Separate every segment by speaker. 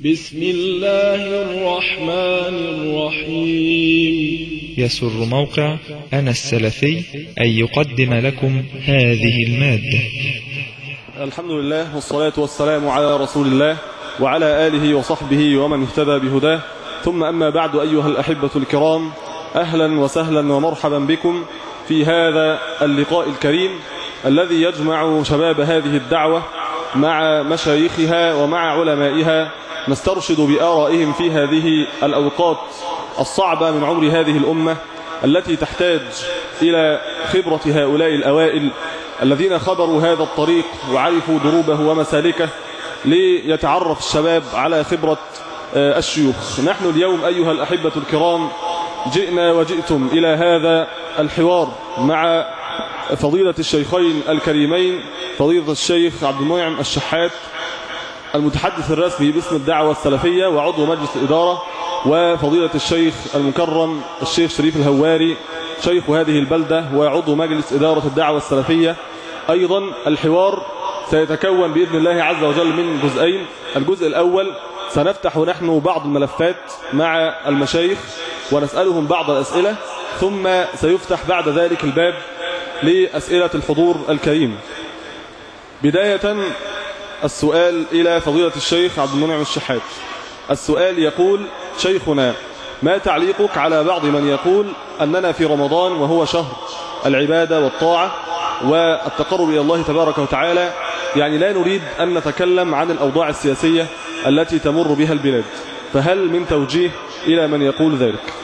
Speaker 1: بسم الله الرحمن الرحيم
Speaker 2: يسر موقع أنا السلفي أن يقدم لكم هذه المادة
Speaker 3: الحمد لله والصلاة والسلام على رسول الله وعلى آله وصحبه ومن اهتدى بهداه ثم أما بعد أيها الأحبة الكرام أهلا وسهلا ومرحبا بكم في هذا اللقاء الكريم الذي يجمع شباب هذه الدعوة مع مشايخها ومع علمائها نسترشد بآرائهم في هذه الأوقات الصعبة من عمر هذه الأمة التي تحتاج إلى خبرة هؤلاء الأوائل الذين خبروا هذا الطريق وعرفوا دروبه ومسالكه ليتعرف الشباب على خبرة الشيوخ نحن اليوم أيها الأحبة الكرام جئنا وجئتم إلى هذا الحوار مع فضيلة الشيخين الكريمين فضيلة الشيخ عبد المنعم الشحات المتحدث الرسمي باسم الدعوة السلفية وعضو مجلس الإدارة وفضيلة الشيخ المكرم الشيخ شريف الهواري شيخ هذه البلدة وعضو مجلس إدارة الدعوة السلفية أيضا الحوار سيتكون بإذن الله عز وجل من جزئين الجزء الأول سنفتح نحن بعض الملفات مع المشايخ ونسألهم بعض الأسئلة ثم سيفتح بعد ذلك الباب لأسئلة الحضور الكريم بداية السؤال إلى فضيلة الشيخ عبد المنعم الشحات السؤال يقول شيخنا ما تعليقك على بعض من يقول أننا في رمضان وهو شهر العبادة والطاعة والتقرب إلى الله تبارك وتعالى يعني لا نريد أن نتكلم عن الأوضاع السياسية التي تمر بها البلاد فهل من توجيه إلى من يقول ذلك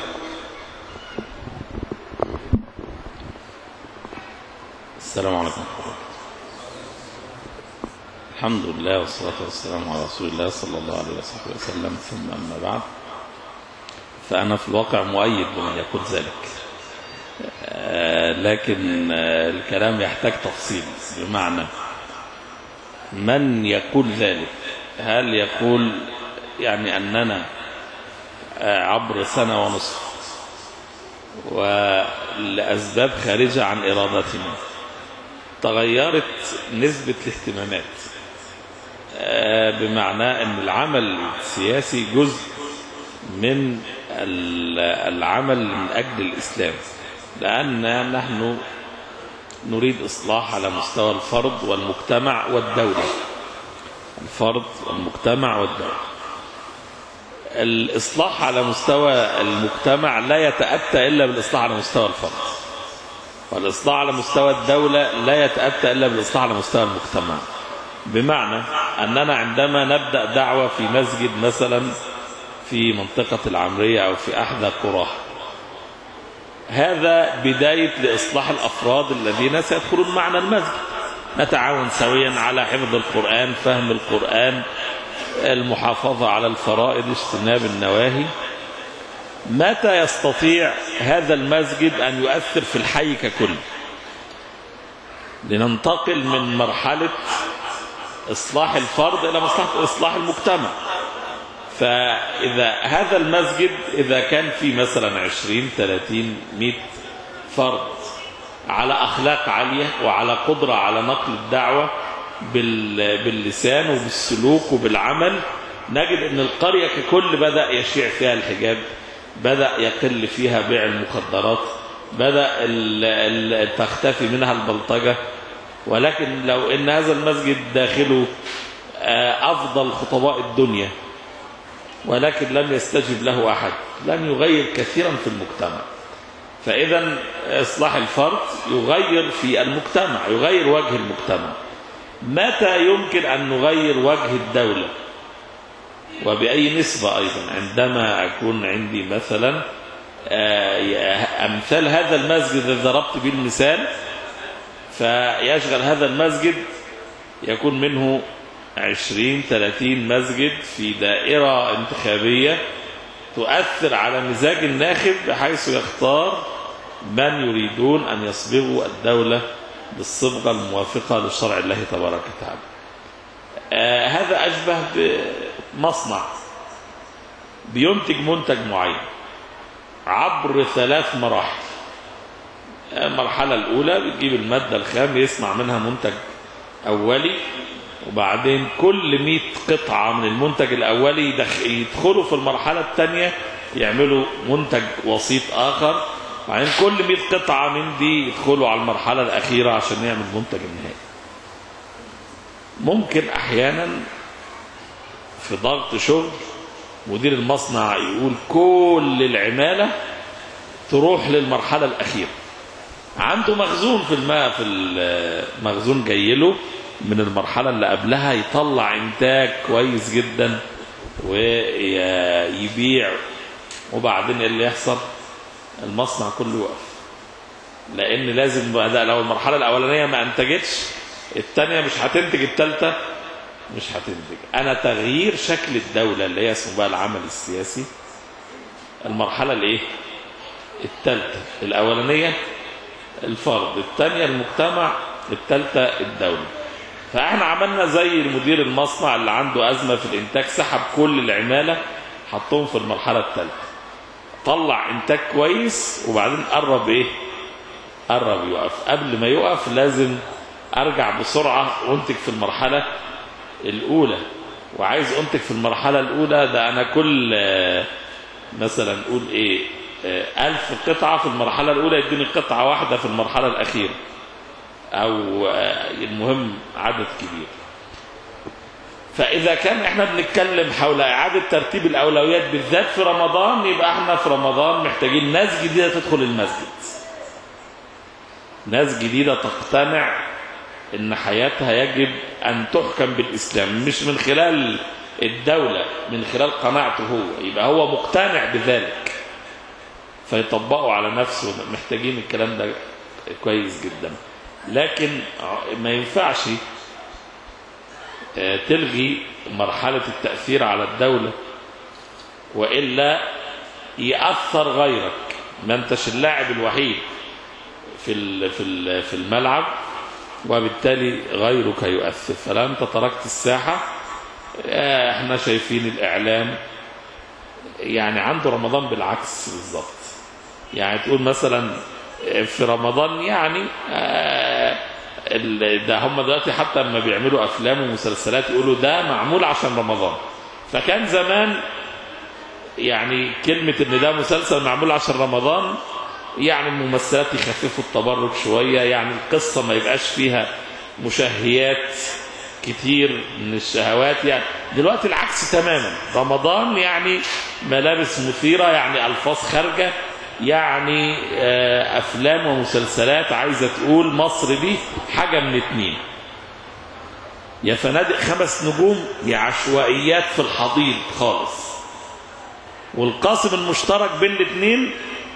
Speaker 4: السلام عليكم الحمد لله والصلاة والسلام على رسول الله صلى الله عليه وصحبه وسلم ثم أما بعد فأنا في الواقع مؤيد بمن يقول ذلك لكن الكلام يحتاج تفصيل بمعنى من يقول ذلك هل يقول يعني أننا عبر سنة ونصف ولأسباب خارجة عن إرادتنا تغيرت نسبة الاهتمامات بمعنى أن العمل السياسي جزء من العمل من أجل الإسلام لأن نحن نريد إصلاح على مستوى الفرد والمجتمع والدولة الفرد والمجتمع والدولة الإصلاح على مستوى المجتمع لا يتأتى إلا بالإصلاح على مستوى الفرد والإصلاح على مستوى الدولة لا يتأتى إلا بالإصلاح على مستوى المجتمع بمعنى أننا عندما نبدأ دعوة في مسجد مثلا في منطقة العمرية أو في أحدى قراها هذا بداية لإصلاح الأفراد الذين سيدخلون معنا المسجد نتعاون سويا على حفظ القرآن فهم القرآن المحافظة على الفرائض اجتناب النواهي متى يستطيع هذا المسجد أن يؤثر في الحي ككل لننتقل من مرحلة إصلاح الفرد إلى مصلحة إصلاح المجتمع فإذا هذا المسجد إذا كان في مثلا 20 30 100 فرد على أخلاق عالية وعلى قدرة على نقل الدعوة باللسان وبالسلوك وبالعمل نجد أن القرية ككل بدأ يشيع فيها الحجاب بدأ يقل فيها بيع المخدرات بدأ تختفي منها البلطجة ولكن لو ان هذا المسجد داخله افضل خطباء الدنيا ولكن لم يستجب له احد لن يغير كثيرا في المجتمع فاذا اصلاح الفرد يغير في المجتمع يغير وجه المجتمع متى يمكن ان نغير وجه الدوله وباي نسبه ايضا عندما اكون عندي مثلا امثال هذا المسجد الذي ضربت به المثال فيشغل هذا المسجد يكون منه عشرين ثلاثين مسجد في دائرة انتخابية تؤثر على مزاج الناخب بحيث يختار من يريدون أن يصبغوا الدولة بالصبغة الموافقة لشرع الله تبارك وتعالى آه هذا أشبه بمصنع بينتج منتج معين عبر ثلاث مراحل المرحلة الأولى بتجيب المادة الخام يصنع منها منتج أولي وبعدين كل 100 قطعة من المنتج الأولي يدخ- يدخلوا في المرحلة الثانية يعملوا منتج وسيط آخر وبعدين كل 100 قطعة من دي يدخلوا على المرحلة الأخيرة عشان يعمل منتج النهائي ممكن أحيانا في ضغط شغل مدير المصنع يقول كل العمالة تروح للمرحلة الأخيرة عنده مخزون في الماء في المخزون جاي له من المرحلة اللي قبلها يطلع إنتاج كويس جدا ويبيع وبعدين إيه اللي يحصل المصنع كله يقف لأن لازم بعد لو المرحلة الأولانية ما أنتجتش الثانية مش هتنتج الثالثة مش هتنتج أنا تغيير شكل الدولة اللي هي اسمه بقى العمل السياسي المرحلة الإيه؟ الثالثة الأولانية الفرد الثانية المجتمع الثالثة الدولة فاحنا عملنا زي مدير المصنع اللي عنده أزمة في الإنتاج سحب كل العمالة حطهم في المرحلة الثالثة طلع إنتاج كويس وبعدين قرب إيه قرب يقف قبل ما يقف لازم أرجع بسرعة وأنتج في المرحلة الأولى وعايز أنتج في المرحلة الأولى ده أنا كل آه، مثلا نقول إيه آه، ألف قطعة في المرحلة الأولى يديني قطعة واحدة في المرحلة الأخيرة أو آه، المهم عدد كبير فإذا كان احنا بنتكلم حول إعادة ترتيب الأولويات بالذات في رمضان يبقى احنا في رمضان محتاجين ناس جديدة تدخل المسجد ناس جديدة تقتنع ان حياتها يجب ان تحكم بالاسلام مش من خلال الدولة من خلال قناعته هو يبقى هو مقتنع بذلك فيطبقه على نفسه محتاجين الكلام ده كويس جدا لكن ما ينفعش آه، تلغي مرحلة التأثير على الدولة وإلا يأثر غيرك ما انتش اللاعب الوحيد في ال- في ال- في الملعب وبالتالي غيرك يؤثر فلا انت تركت الساحه آه، احنا شايفين الاعلام يعني عنده رمضان بالعكس بالظبط يعني تقول مثلا في رمضان يعني آه، ال- ده هم دلوقتي حتى لما بيعملوا افلام ومسلسلات يقولوا ده معمول عشان رمضان فكان زمان يعني كلمة ان ده مسلسل معمول عشان رمضان يعني الممثلات يخففوا التبرج شوية يعني القصة ما يبقاش فيها مشهيات كتير من الشهوات يعني دلوقتي العكس تماما رمضان يعني ملابس مثيرة يعني ألفاظ خارجة يعني آه، أفلام ومسلسلات عايزة تقول مصر دي حاجة من اتنين يا فنادق خمس نجوم يا عشوائيات في الحضيض خالص والقاسم المشترك بين الاثنين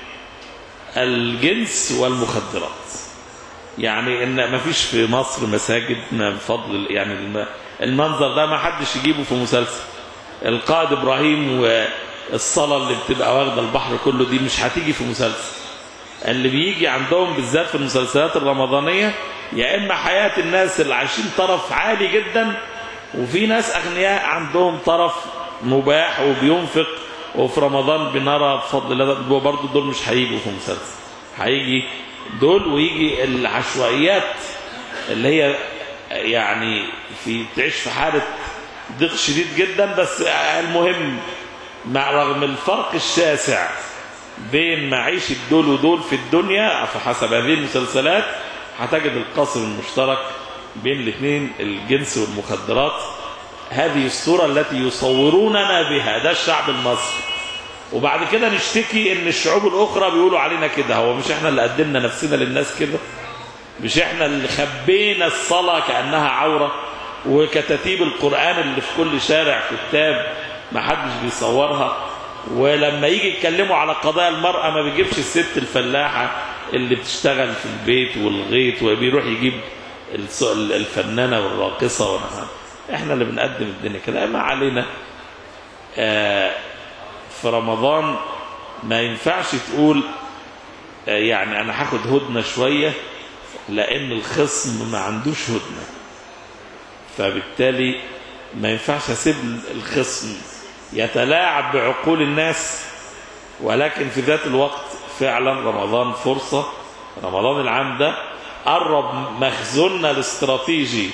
Speaker 4: الجنس والمخدرات يعني ان ما فيش في مصر مساجد ما بفضل يعني الم- المنظر ده ما حدش يجيبه في مسلسل القائد ابراهيم والصلاه اللي بتبقى واخده البحر كله دي مش هتيجي في مسلسل اللي بيجي عندهم بالذات في المسلسلات الرمضانيه يا اما حياه الناس اللي عايشين طرف عالي جدا وفي ناس اغنياء عندهم طرف مباح وبينفق وفي رمضان بنرى بفضل الله برضه دول مش هيجوا في مسلسل هيجي دول ويجي العشوائيات اللي هي يعني في تعيش في حاله ضيق شديد جدا بس المهم مع رغم الفرق الشاسع بين معيشة دول ودول في الدنيا فحسب هذه المسلسلات هتجد القاسم المشترك بين الاثنين الجنس والمخدرات هذه الصورة التي يصوروننا بها ده الشعب المصري وبعد كده نشتكي ان الشعوب الاخرى بيقولوا علينا كده هو مش احنا اللي قدمنا نفسنا للناس كده مش احنا اللي خبينا الصلاة كأنها عورة وكتاتيب القرآن اللي في كل شارع كتاب ما حدش بيصورها ولما يجي يتكلموا على قضايا المرأة ما بيجيبش الست الفلاحة اللي بتشتغل في البيت والغيط وبيروح يجيب الس- الفنانة والراقصة ونحن. احنا اللي بنقدم الدنيا كده ما علينا آه في رمضان ما ينفعش تقول آه يعني انا هاخد هدنة شوية لان الخصم ما عندوش هدنة فبالتالي ما ينفعش اسيب الخصم يتلاعب بعقول الناس ولكن في ذات الوقت فعلا رمضان فرصة رمضان العام ده قرب مخزوننا الاستراتيجي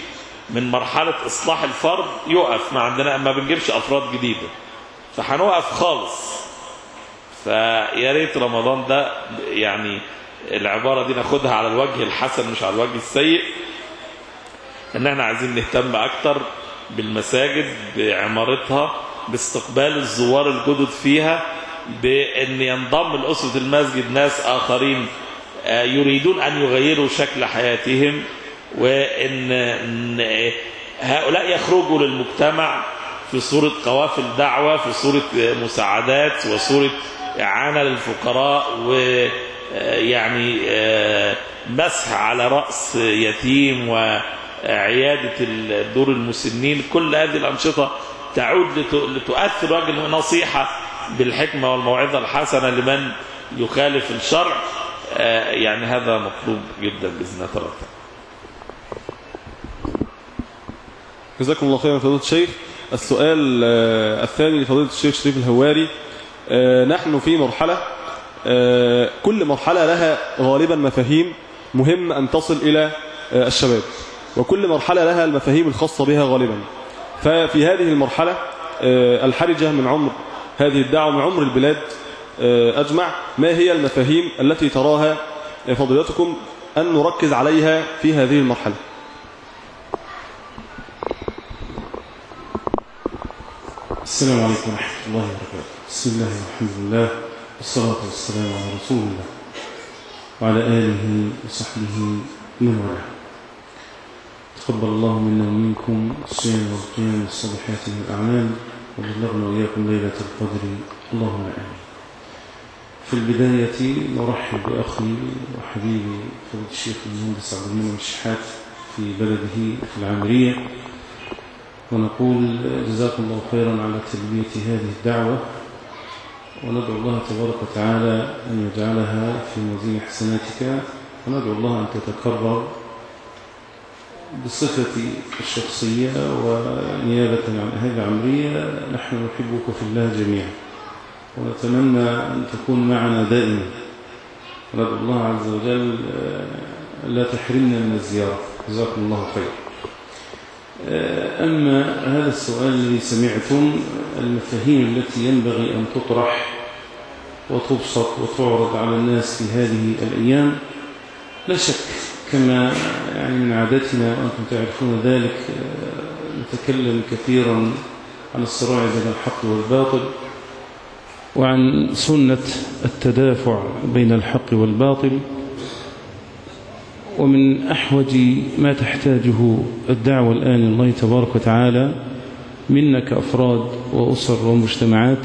Speaker 4: من مرحلة إصلاح الفرد يقف ما عندنا ما بنجيبش أفراد جديدة فهنوقف خالص فيا ريت رمضان ده يعني العبارة دي ناخدها على الوجه الحسن مش على الوجه السيء ان احنا عايزين نهتم اكتر بالمساجد بعمارتها باستقبال الزوار الجدد فيها بان ينضم لأسرة المسجد ناس اخرين آه، يريدون ان يغيروا شكل حياتهم وان إن هؤلاء يخرجوا للمجتمع في صورة قوافل دعوة في صورة مساعدات وصورة إعانة للفقراء ويعني مسح على رأس يتيم وعيادة الدور المسنين كل هذه الأنشطة تعود لت- لتؤثر وجه نصيحة بالحكمة والموعظة الحسنة لمن يخالف الشرع آه، يعني هذا مطلوب جدا بإذن الله تعالى
Speaker 3: جزاكم الله خيرا فضيلة الشيخ السؤال آه، الثاني لفضيلة الشيخ شريف الهواري آه، نحن في مرحلة آه، كل مرحلة لها غالبا مفاهيم مهم أن تصل إلى آه، الشباب وكل مرحلة لها المفاهيم الخاصة بها غالبا ففي هذه المرحلة آه، الحرجة من عمر هذه الدعوة من عمر البلاد آه، أجمع ما هي المفاهيم التي تراها آه، فضيلتكم أن نركز عليها في هذه المرحلة
Speaker 5: السلام عليكم ورحمة الله وبركاته بسم الله والحمد لله والصلاة والسلام على رسول الله وعلى آله وصحبه من والاه تقبل الله منا ومنكم الصيام والقيام الصالحات من الأعمال وبلغنا وإياكم ليلة القدر اللهم آمين في البداية نرحب بأخي وحبيبي فضيلة الشيخ المهندس عبد المنعم الشحات في بلده في العامرية ونقول جزاكم الله خيرا على تلبية هذه الدعوة وندعو الله تبارك وتعالى أن يجعلها في موازين حسناتك وندعو الله أن تتكرر بصفتي الشخصية ونيابة عن أهل العمرية نحن نحبك في الله جميعا ونتمنى أن تكون معنا دائما وندعو الله عز وجل آه، لا تحرمنا من الزيارة جزاكم الله خيرا أما هذا السؤال الذي سمعتم المفاهيم التي ينبغي أن تطرح وتبسط وتعرض على الناس في هذه الأيام لا شك كما يعني من عادتنا وأنتم تعرفون ذلك آه، نتكلم كثيرا عن الصراع بين الحق والباطل وعن سنة التدافع بين الحق والباطل ومن أحوج ما تحتاجه الدعوة الآن الله تبارك وتعالى منا كأفراد وأسر ومجتمعات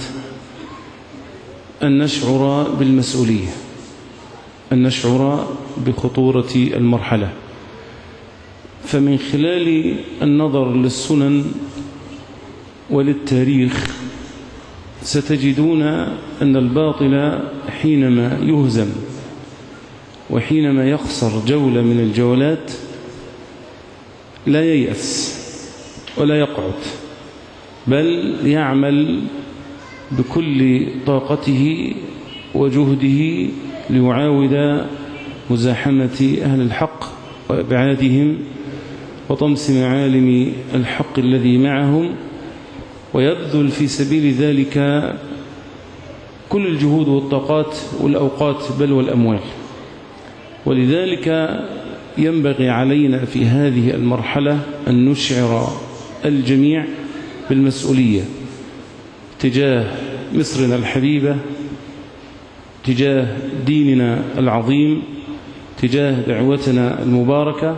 Speaker 5: أن نشعر بالمسؤولية أن نشعر بخطورة المرحلة فمن خلال النظر للسنن وللتاريخ ستجدون أن الباطل حينما يهزم وحينما يخسر جولة من الجولات لا ييأس ولا يقعد بل يعمل بكل طاقته وجهده ليعاود مزاحمة أهل الحق وإبعادهم وطمس معالم الحق الذي معهم ويبذل في سبيل ذلك كل الجهود والطاقات والأوقات بل والأموال ولذلك ينبغي علينا في هذه المرحلة أن نشعر الجميع بالمسؤولية تجاه مصرنا الحبيبة تجاه ديننا العظيم تجاه دعوتنا المباركة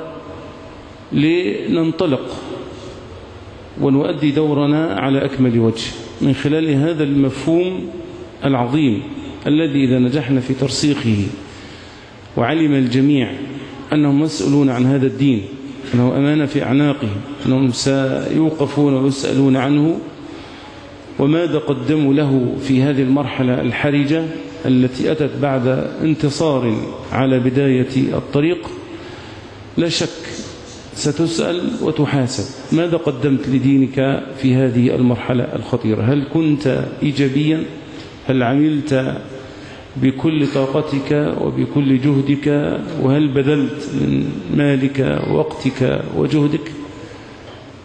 Speaker 5: لننطلق ونؤدي دورنا على أكمل وجه من خلال هذا المفهوم العظيم الذي إذا نجحنا في ترسيخه وعلم الجميع أنهم مسؤولون عن هذا الدين أنه أمانة في أعناقهم أنهم سيوقفون ويسألون عنه وماذا قدموا له في هذه المرحلة الحرجة التي أتت بعد انتصار على بداية الطريق لا شك ستسأل وتحاسب ماذا قدمت لدينك في هذه المرحلة الخطيرة هل كنت إيجابيا هل عملت بكل طاقتك وبكل جهدك وهل بذلت من مالك ووقتك وجهدك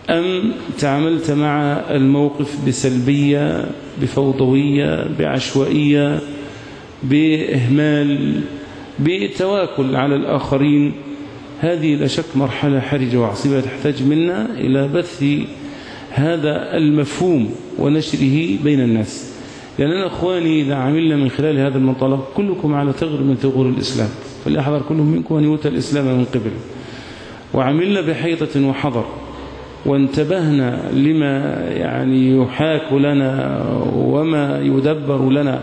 Speaker 5: أم تعاملت مع الموقف بسلبية بفوضوية بعشوائية بإهمال بتواكل على الآخرين هذه لا شك مرحلة حرجة وعصيبة تحتاج منا إلى بث هذا المفهوم ونشره بين الناس لأننا أخواني إذا عملنا من خلال هذا المنطلق كلكم على ثغر من ثغور الإسلام فليحذر كل منكم أن يؤتى الإسلام من قبل وعملنا بحيطة وحذر وانتبهنا لما يعني يحاك لنا وما يدبر لنا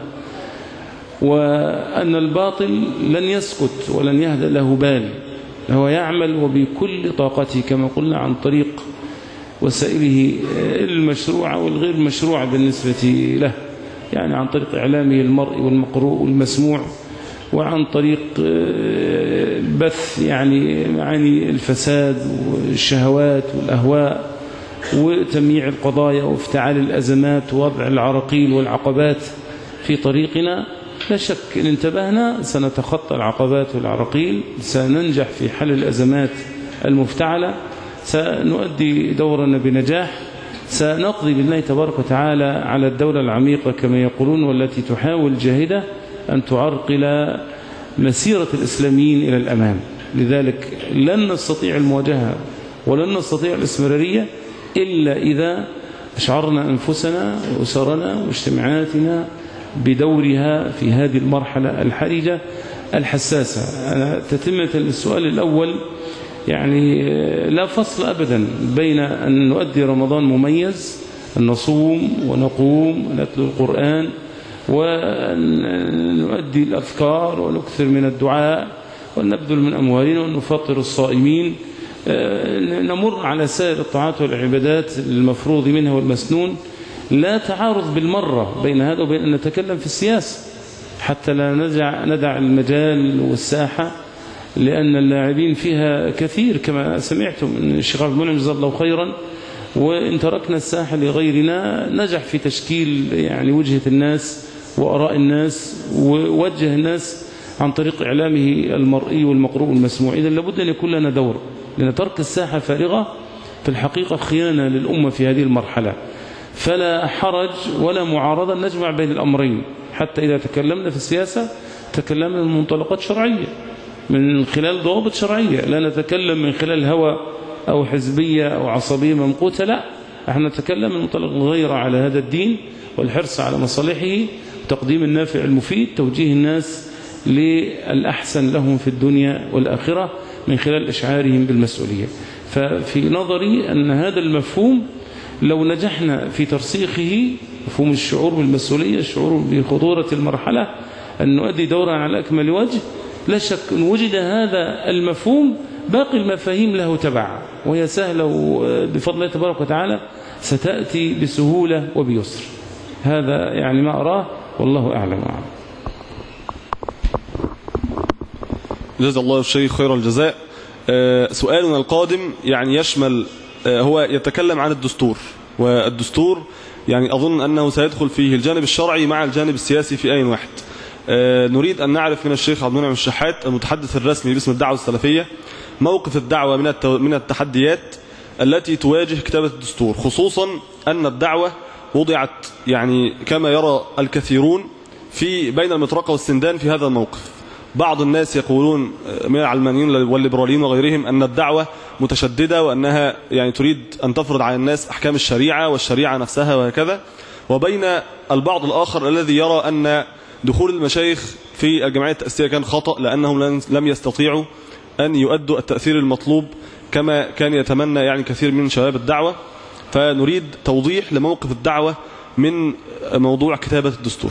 Speaker 5: وأن الباطل لن يسكت ولن يهدأ له بال هو يعمل وبكل طاقته كما قلنا عن طريق وسائله المشروعة والغير مشروعة بالنسبة له يعني عن طريق إعلامه المرئي والمقروء والمسموع وعن طريق بث يعني معاني الفساد والشهوات والأهواء وتمييع القضايا وافتعال الأزمات ووضع العراقيل والعقبات في طريقنا لا شك إن انتبهنا سنتخطى العقبات والعراقيل سننجح في حل الأزمات المفتعلة سنؤدي دورنا بنجاح سنقضي بالله تبارك وتعالى على الدولة العميقة كما يقولون والتي تحاول جاهدة أن تعرقل مسيرة الإسلاميين إلى الأمام لذلك لن نستطيع المواجهة ولن نستطيع الاستمرارية إلا إذا أشعرنا أنفسنا وأسرنا واجتماعاتنا بدورها في هذه المرحلة الحرجة الحساسة أنا تتمة السؤال الأول يعني لا فصل أبدا بين أن نؤدي رمضان مميز أن نصوم ونقوم ونتلو القرآن وأن نؤدي الأذكار ونكثر من الدعاء ونبذل من أموالنا ونفطر الصائمين نمر على سائر الطاعات والعبادات المفروض منها والمسنون لا تعارض بالمرة بين هذا وبين أن نتكلم في السياسة حتى لا ندع, ندع المجال والساحة لأن اللاعبين فيها كثير كما سمعتم من الشيخ عبد المنعم جزاه الله خيرا وإن تركنا الساحة لغيرنا نجح في تشكيل يعني وجهة الناس وأراء الناس ووجه الناس عن طريق إعلامه المرئي والمقروء والمسموع إذا لابد أن يكون لنا دور لأن ترك الساحة فارغة في الحقيقة خيانة للأمة في هذه المرحلة فلا حرج ولا معارضة نجمع بين الأمرين حتى إذا تكلمنا في السياسة تكلمنا من منطلقات شرعية من خلال ضوابط شرعية لا نتكلم من خلال هوى أو حزبية أو عصبية ممقوتة لا احنا نتكلم من منطلق الغيرة على هذا الدين والحرص على مصالحه تقديم النافع المفيد توجيه الناس للأحسن لهم في الدنيا والآخرة من خلال إشعارهم بالمسؤولية ففي نظري أن هذا المفهوم لو نجحنا في ترسيخه مفهوم الشعور بالمسؤولية الشعور بخطورة المرحلة أن نؤدي دورا على أكمل وجه لا شك أن وجد هذا المفهوم باقي المفاهيم له تبع وهي سهلة بفضل الله تبارك وتعالى ستأتي بسهولة وبيسر هذا يعني ما أراه والله أعلم وأعلم
Speaker 3: جزا الله الشيخ خير الجزاء سؤالنا القادم يعني يشمل هو يتكلم عن الدستور والدستور يعني أظن أنه سيدخل فيه الجانب الشرعي مع الجانب السياسي في آن واحد نريد أن نعرف من الشيخ عبد المنعم الشحات المتحدث الرسمي باسم الدعوة السلفية موقف الدعوة من من التحديات التي تواجه كتابة الدستور خصوصا أن الدعوة وضعت يعني كما يرى الكثيرون في بين المطرقة والسندان في هذا الموقف بعض الناس يقولون من العلمانيين والليبراليين وغيرهم أن الدعوة متشددة وأنها يعني تريد أن تفرض على الناس أحكام الشريعة والشريعة نفسها وهكذا وبين البعض الآخر الذي يرى أن دخول المشايخ في الجمعية التأسيسية كان خطأ لأنهم لم يستطيعوا أن يؤدوا التأثير المطلوب كما كان يتمنى يعني كثير من شباب الدعوة فنريد توضيح لموقف الدعوة من موضوع كتابة الدستور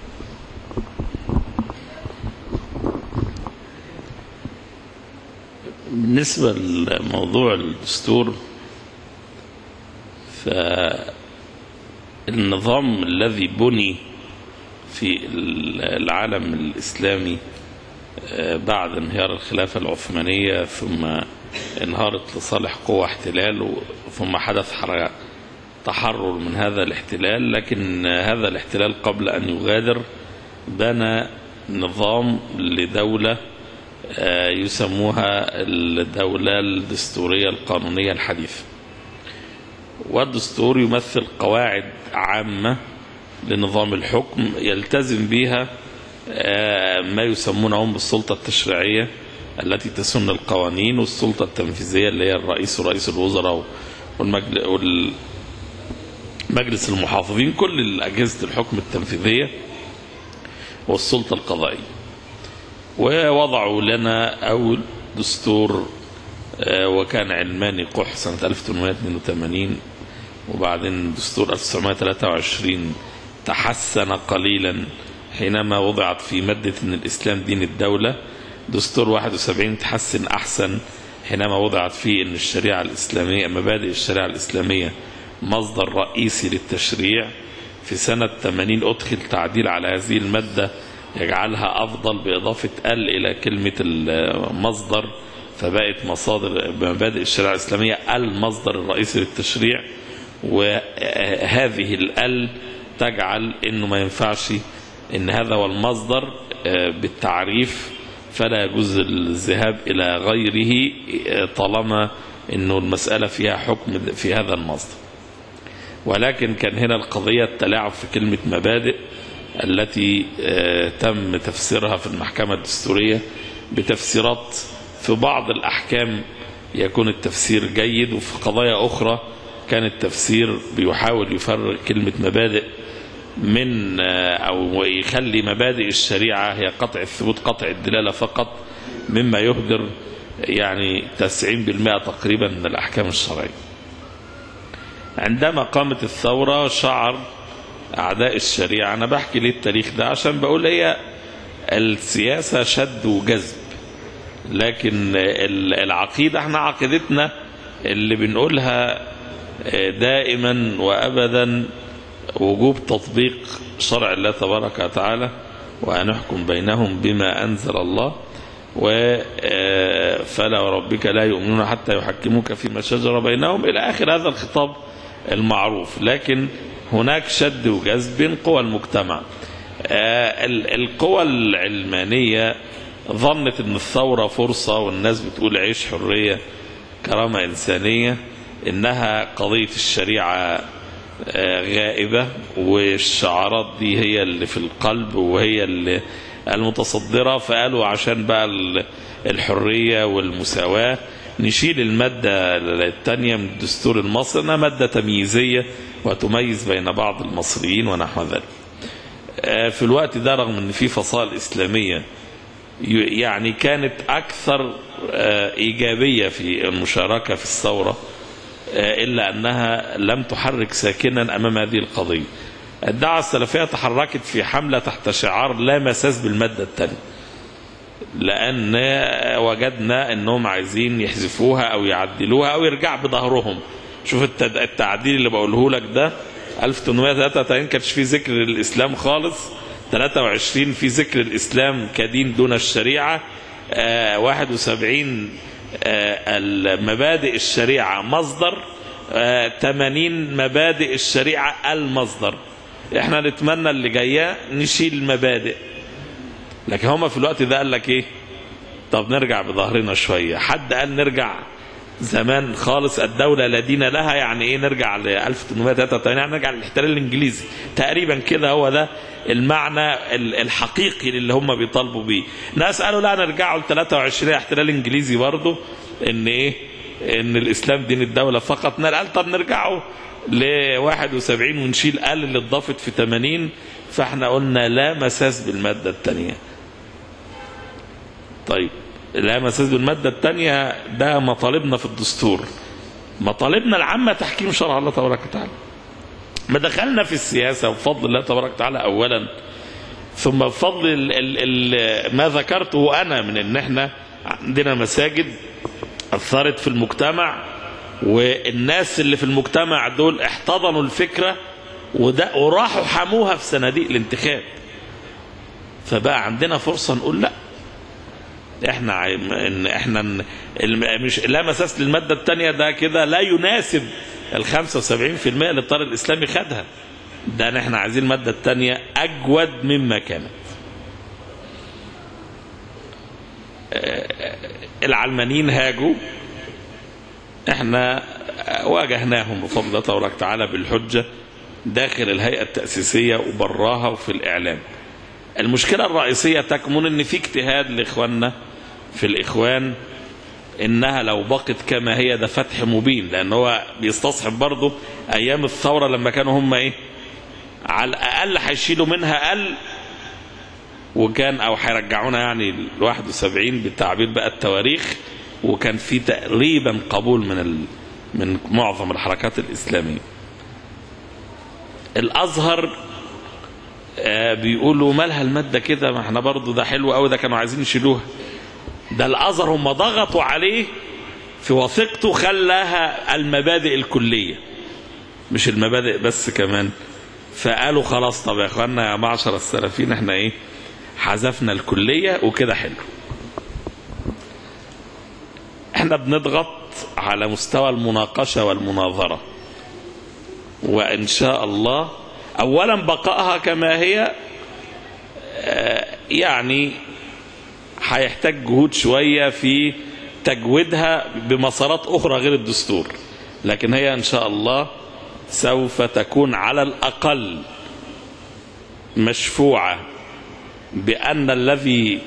Speaker 4: بالنسبة لموضوع الدستور فالنظام الذي بني في العالم الإسلامي بعد انهيار الخلافة العثمانية ثم انهارت لصالح قوة احتلال ثم حدث تحرر من هذا الاحتلال لكن هذا الاحتلال قبل أن يغادر بنى نظام لدولة يسموها الدولة الدستورية القانونية الحديثة والدستور يمثل قواعد عامة لنظام الحكم يلتزم بها آه، ما يسمونهم بالسلطة التشريعية التي تسن القوانين والسلطة التنفيذية اللي هي الرئيس ورئيس الوزراء والمجل- والمجلس المحافظين كل أجهزة الحكم التنفيذية والسلطة القضائية ووضعوا لنا أول دستور آه، وكان علماني قح سنة 1882 وبعدين دستور 1923 تحسن قليلا حينما وضعت في مادة أن الإسلام دين الدولة دستور 71 تحسن أحسن حينما وضعت فيه أن الشريعة الإسلامية مبادئ الشريعة الإسلامية مصدر رئيسي للتشريع في سنة 80 أدخل تعديل على هذه المادة يجعلها أفضل بإضافة ال إلى كلمة المصدر فبقت مصادر مبادئ الشريعة الإسلامية المصدر الرئيسي للتشريع وهذه الال تجعل انه ما ينفعش ان هذا هو المصدر آه، بالتعريف فلا يجوز الذهاب الى غيره آه، طالما انه المساله فيها حكم في هذا المصدر ولكن كان هنا القضيه التلاعب في كلمه مبادئ التي آه، تم تفسيرها في المحكمه الدستوريه بتفسيرات في بعض الاحكام يكون التفسير جيد وفي قضايا اخرى كان التفسير بيحاول يفرق كلمه مبادئ من آه، او يخلي مبادئ الشريعه هي قطع الثبوت قطع الدلاله فقط مما يهدر يعني 90% تقريبا من الاحكام الشرعيه. عندما قامت الثوره شعر اعداء الشريعه انا بحكي ليه التاريخ ده عشان بقول هي السياسه شد وجذب لكن ال- العقيده احنا عقيدتنا اللي بنقولها آه، دائما وابدا وجوب تطبيق شرع الله تبارك وتعالى وأن نحكم بينهم بما أنزل الله و آه، فلا وربك لا يؤمنون حتى يحكموك فيما شجر بينهم إلى آخر هذا الخطاب المعروف لكن هناك شد وجذب بين قوى المجتمع آه، ال- القوى العلمانية ظنت ان الثورة فرصة والناس بتقول عيش حرية كرامة إنسانية إنها قضية الشريعة آه، غائبة والشعارات دي هي اللي في القلب وهي اللي المتصدرة فقالوا عشان بقى ال- الحرية والمساواة نشيل المادة الثانية من الدستور المصري انها مادة تمييزية وتميز بين بعض المصريين ونحو ذلك آه، في الوقت ده رغم ان في فصائل اسلاميه ي- يعني كانت اكثر آه، ايجابيه في المشاركه في الثوره آه، الا انها لم تحرك ساكنا امام هذه القضيه. الدعوه السلفيه تحركت في حمله تحت شعار لا مساس بالماده الثانيه. لان وجدنا انهم عايزين يحذفوها او يعدلوها او يرجع بظهرهم. شوف التد- التعديل اللي بقوله لك ده 1833 كانش فيه ذكر الاسلام خالص 23 في ذكر الاسلام كدين دون الشريعه آه 71 آه المبادئ الشريعه مصدر آه 80 مبادئ الشريعه المصدر احنا نتمنى اللي جايه نشيل المبادئ لكن هما في الوقت ده قال لك ايه طب نرجع بظهرنا شويه حد قال نرجع زمان خالص الدولة لا دين لها يعني ايه نرجع ل 1883 يعني نرجع للاحتلال الانجليزي تقريبا كده هو ده المعنى ال- الحقيقي اللي هم بيطالبوا بيه ناس قالوا لا نرجعوا ل 23 احتلال انجليزي برضه ان ايه ان الاسلام دين الدولة فقط نر- قال طب نرجعوا ل 71 ونشيل ال اللي اتضافت في 80 فاحنا قلنا لا مساس بالمادة الثانية طيب لا مساس بالمادة الثانية ده مطالبنا في الدستور مطالبنا العامة تحكيم شرع الله تبارك وتعالى ما دخلنا في السياسة بفضل الله تبارك وتعالى أولا ثم بفضل ال ال ال ما ذكرته أنا من إن إحنا عندنا مساجد أثرت في المجتمع والناس اللي في المجتمع دول احتضنوا الفكرة وده وراحوا حموها في صناديق الانتخاب فبقى عندنا فرصة نقول لا احنا عايم- ان احنا ن- الم- مش لا مساس للماده الثانيه ده كده لا يناسب ال 75% اللي الطار الاسلامي خدها ده احنا عايزين الماده الثانيه اجود مما كانت آه، العلمانيين هاجوا احنا واجهناهم بفضل الله تبارك وتعالى بالحجة داخل الهيئة التأسيسية وبراها وفي الإعلام المشكلة الرئيسية تكمن ان في اجتهاد لاخواننا في الاخوان انها لو بقت كما هي ده فتح مبين لان هو بيستصحب برضه ايام الثورة لما كانوا هم ايه على الاقل هيشيلوا منها اقل وكان او هيرجعونا يعني ال 71 بالتعبير بقى التواريخ وكان في تقريبا قبول من ال... من معظم الحركات الاسلاميه. الازهر آه بيقولوا مالها الماده كده ما احنا برضه ده حلو قوي ده كانوا عايزين يشيلوها. ده الازهر هم ضغطوا عليه في وثيقته خلاها المبادئ الكليه. مش المبادئ بس كمان. فقالوا خلاص طب يا اخوانا يا معشر السلفيين احنا ايه؟ حذفنا الكليه وكده حلو. احنا بنضغط على مستوى المناقشة والمناظرة وإن شاء الله أولا بقائها كما هي يعني هيحتاج جهود شوية في تجويدها بمسارات أخرى غير الدستور لكن هي إن شاء الله سوف تكون على الأقل مشفوعة بأن الذي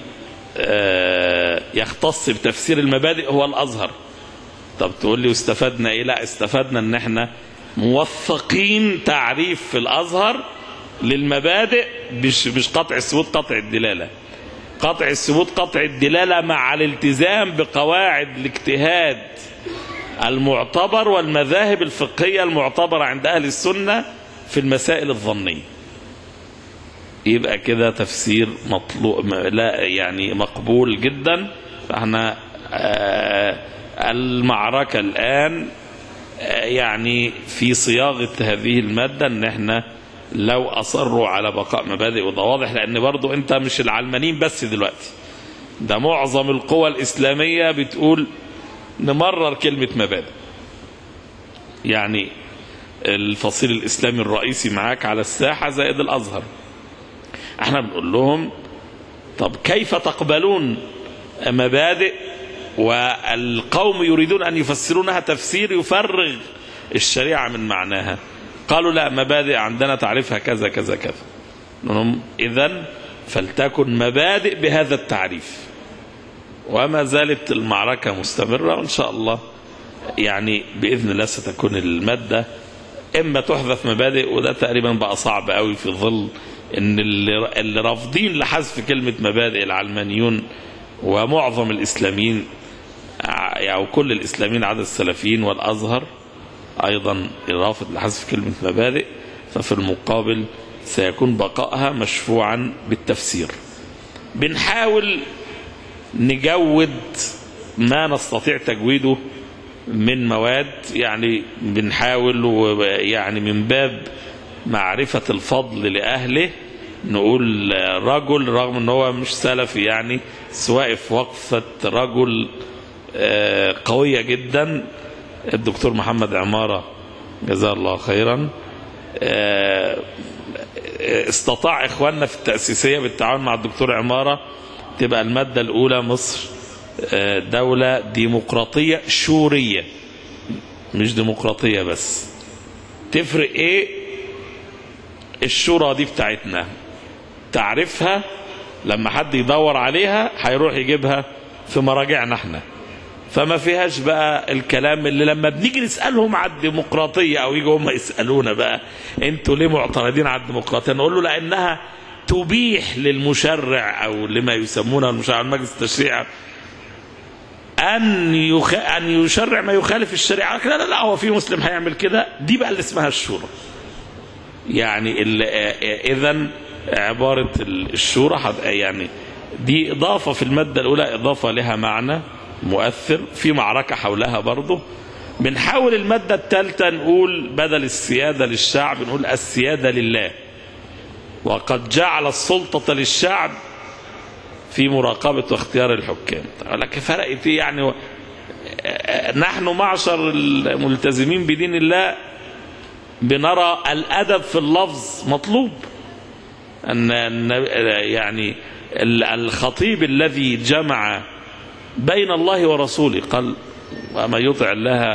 Speaker 4: يختص بتفسير المبادئ هو الازهر طب تقول لي واستفدنا ايه لا استفدنا ان احنا موثقين تعريف في الازهر للمبادئ مش مش قطع الثبوت قطع الدلاله قطع الثبوت قطع الدلاله مع الالتزام بقواعد الاجتهاد المعتبر والمذاهب الفقهيه المعتبره عند اهل السنه في المسائل الظنيه يبقى كده تفسير مطلوب لا يعني مقبول جدا فاحنا المعركة الآن يعني في صياغة هذه المادة ان احنا لو اصروا على بقاء مبادئ وده واضح لان برضو انت مش العلمانيين بس دلوقتي ده معظم القوى الاسلامية بتقول نمرر كلمة مبادئ يعني الفصيل الاسلامي الرئيسي معاك على الساحة زائد الازهر احنا بنقول لهم طب كيف تقبلون مبادئ والقوم يريدون ان يفسرونها تفسير يفرغ الشريعه من معناها قالوا لا مبادئ عندنا تعريفها كذا كذا كذا لهم اذا فلتكن مبادئ بهذا التعريف وما زالت المعركه مستمره وان شاء الله يعني باذن الله ستكون الماده اما تحذف مبادئ وده تقريبا بقى صعب قوي في ظل ان اللي, اللي رافضين لحذف كلمه مبادئ العلمانيون ومعظم الاسلاميين او كل الاسلاميين عدا السلفيين والازهر ايضا رافض لحذف كلمه مبادئ ففي المقابل سيكون بقائها مشفوعا بالتفسير بنحاول نجود ما نستطيع تجويده من مواد يعني بنحاول يعني من باب معرفة الفضل لأهله نقول رجل رغم ان هو مش سلفي يعني سواء في وقفة رجل قوية جدا الدكتور محمد عمارة جزاه الله خيرا استطاع اخواننا في التأسيسية بالتعاون مع الدكتور عمارة تبقى المادة الأولى مصر دولة ديمقراطية شورية مش ديمقراطية بس تفرق ايه الشورى دي بتاعتنا تعرفها لما حد يدور عليها هيروح يجيبها في مراجعنا احنا فما فيهاش بقى الكلام اللي لما بنيجي نسالهم على الديمقراطيه او يجوا هم يسالونا بقى انتوا ليه معترضين على الديمقراطيه نقول له لانها تبيح للمشرع او لما يسمونه المشرع المجلس التشريع ان يخ... ان يشرع ما يخالف الشريعه لا لا لا هو في مسلم هيعمل كده دي بقى اللي اسمها الشورى يعني اذا عباره الشورى يعني دي اضافه في الماده الاولى اضافه لها معنى مؤثر في معركه حولها برضه بنحاول الماده الثالثه نقول بدل السياده للشعب نقول السياده لله وقد جعل السلطه للشعب في مراقبة واختيار الحكام لكن فرقت ايه يعني و... نحن معشر الملتزمين بدين الله بنرى الأدب في اللفظ مطلوب أن يعني الخطيب الذي جمع بين الله ورسوله قال وما يطع الله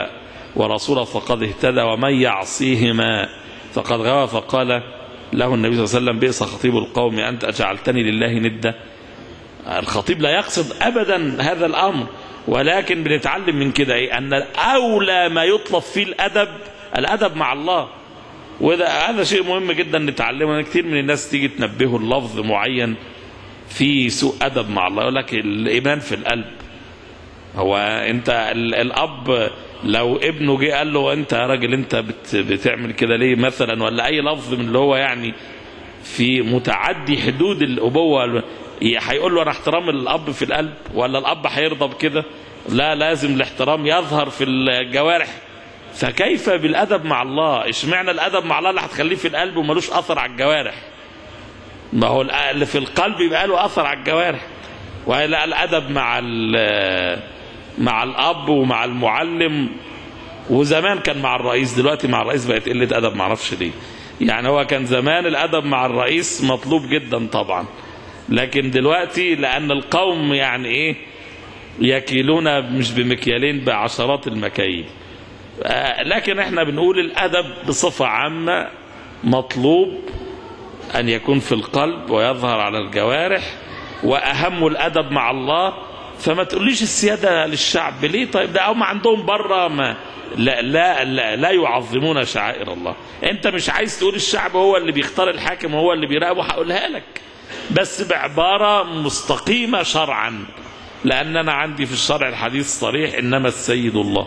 Speaker 4: ورسوله فقد اهتدى ومن يعصيهما فقد غوى فقال له النبي صلى الله عليه وسلم بئس خطيب القوم أنت أجعلتني لله ندا الخطيب لا يقصد أبدا هذا الأمر ولكن بنتعلم من كده إيه أن أولى ما يطلب فيه الأدب الأدب مع الله وده هذا شيء مهم جدا نتعلمه أنا كتير من الناس تيجي تنبهه اللفظ معين في سوء أدب مع الله يقول لك الإيمان في القلب هو أنت ال- الأب لو ابنه جه قال له أنت يا راجل أنت بت بتعمل كده ليه مثلا ولا أي لفظ من اللي هو يعني في متعدي حدود الأبوة هيقول له أنا احترام الأب في القلب ولا الأب هيرضى بكده لا لازم الاحترام يظهر في الجوارح فكيف بالأدب مع الله اشمعنى الأدب مع الله اللي هتخليه في القلب وملوش أثر على الجوارح ما هو اللي في القلب يبقى له أثر على الجوارح ولا الأدب مع ال- مع الأب ومع المعلم وزمان كان مع الرئيس دلوقتي مع الرئيس بقت قلة أدب معرفش ليه يعني هو كان زمان الأدب مع الرئيس مطلوب جدا طبعا لكن دلوقتي لأن القوم يعني إيه يكيلون مش بمكيالين بعشرات المكاييل آه، لكن احنا بنقول الأدب بصفة عامة مطلوب أن يكون في القلب ويظهر على الجوارح وأهم الأدب مع الله فما تقوليش السيادة للشعب ليه طيب ده هم عندهم بره ما لا, لا, لا, لا يعظمون شعائر الله انت مش عايز تقول الشعب هو اللي بيختار الحاكم وهو اللي بيراقبه هقولها لك بس بعبارة مستقيمة شرعا لأن أنا عندي في الشرع الحديث صريح إنما السيد الله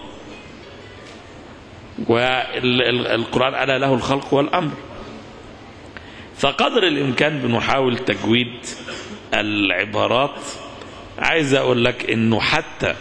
Speaker 4: والقرآن ألا له الخلق والأمر فقدر الإمكان بنحاول تجويد العبارات عايز أقول لك إنه حتى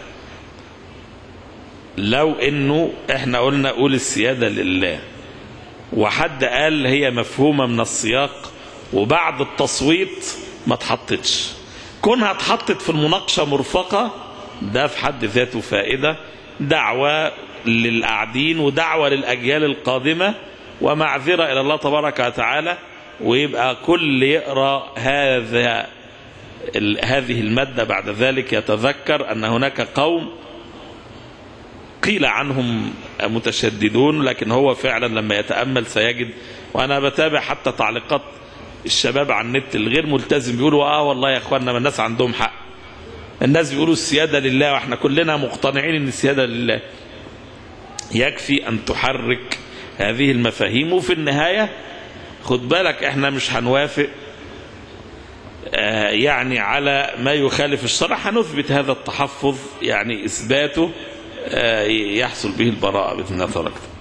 Speaker 4: لو إنه إحنا قلنا قول السيادة لله وحد قال هي مفهومة من السياق وبعد التصويت ما اتحطتش كونها اتحطت في المناقشة مرفقة ده في حد ذاته فائدة دعوة للقاعدين ودعوة للأجيال القادمة ومعذرة إلى الله تبارك وتعالى ويبقى كل يقرأ هذا ال- هذه المادة بعد ذلك يتذكر أن هناك قوم قيل عنهم متشددون لكن هو فعلا لما يتأمل سيجد وأنا بتابع حتى تعليقات الشباب على النت الغير ملتزم بيقولوا اه والله يا اخوانا ما الناس عندهم حق الناس بيقولوا السيادة لله واحنا كلنا مقتنعين ان السيادة لله يكفي ان تحرك هذه المفاهيم وفي النهاية خد بالك احنا مش هنوافق آه، يعني على ما يخالف الشرع هنثبت هذا التحفظ يعني اثباته آه، يحصل به البراءة باذن الله تبارك وتعالى.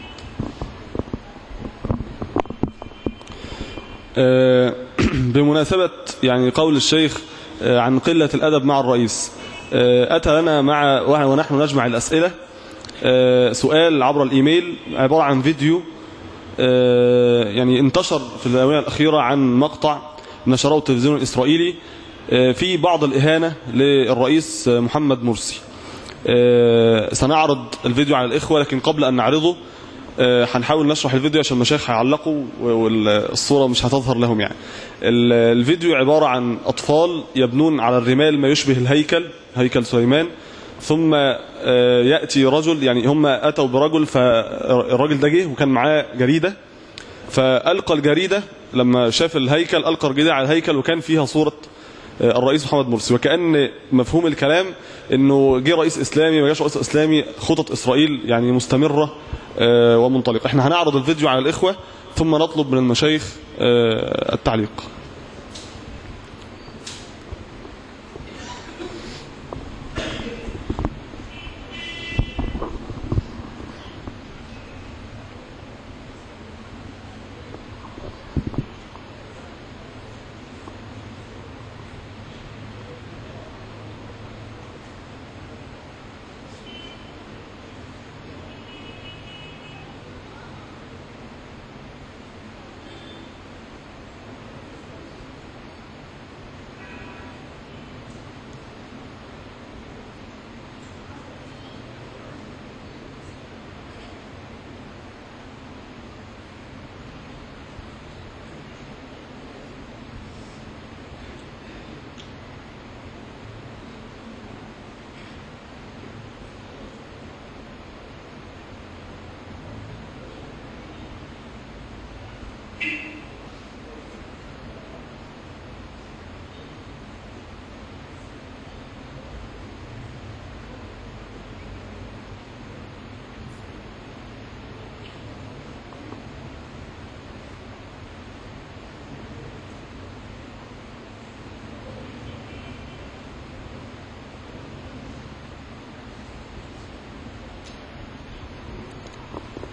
Speaker 3: آه، بمناسبة يعني قول الشيخ آه، عن قلة الأدب مع الرئيس آه، أتى لنا مع ونحن نجمع الأسئلة آه، سؤال عبر الإيميل عبارة عن فيديو آه، يعني انتشر في الآونة الأخيرة عن مقطع نشره التلفزيون الإسرائيلي آه، في بعض الإهانة للرئيس آه، محمد مرسي آه، سنعرض الفيديو على الإخوة لكن قبل أن نعرضه آه، هنحاول نشرح الفيديو عشان المشايخ هيعلقوا والصورة مش هتظهر لهم يعني ال- الفيديو عبارة عن أطفال يبنون على الرمال ما يشبه الهيكل هيكل سليمان ثم آه، يأتي رجل يعني هم أتوا برجل فالراجل ده جه وكان معاه جريدة فألقى الجريدة لما شاف الهيكل ألقى الجريدة على الهيكل وكان فيها صورة آه، الرئيس محمد مرسي وكأن مفهوم الكلام انه جه رئيس اسلامي ما جاش رئيس اسلامي خطط اسرائيل يعني مستمرة آه، ومنطلقة احنا هنعرض الفيديو على الاخوة ثم نطلب من المشايخ آه، التعليق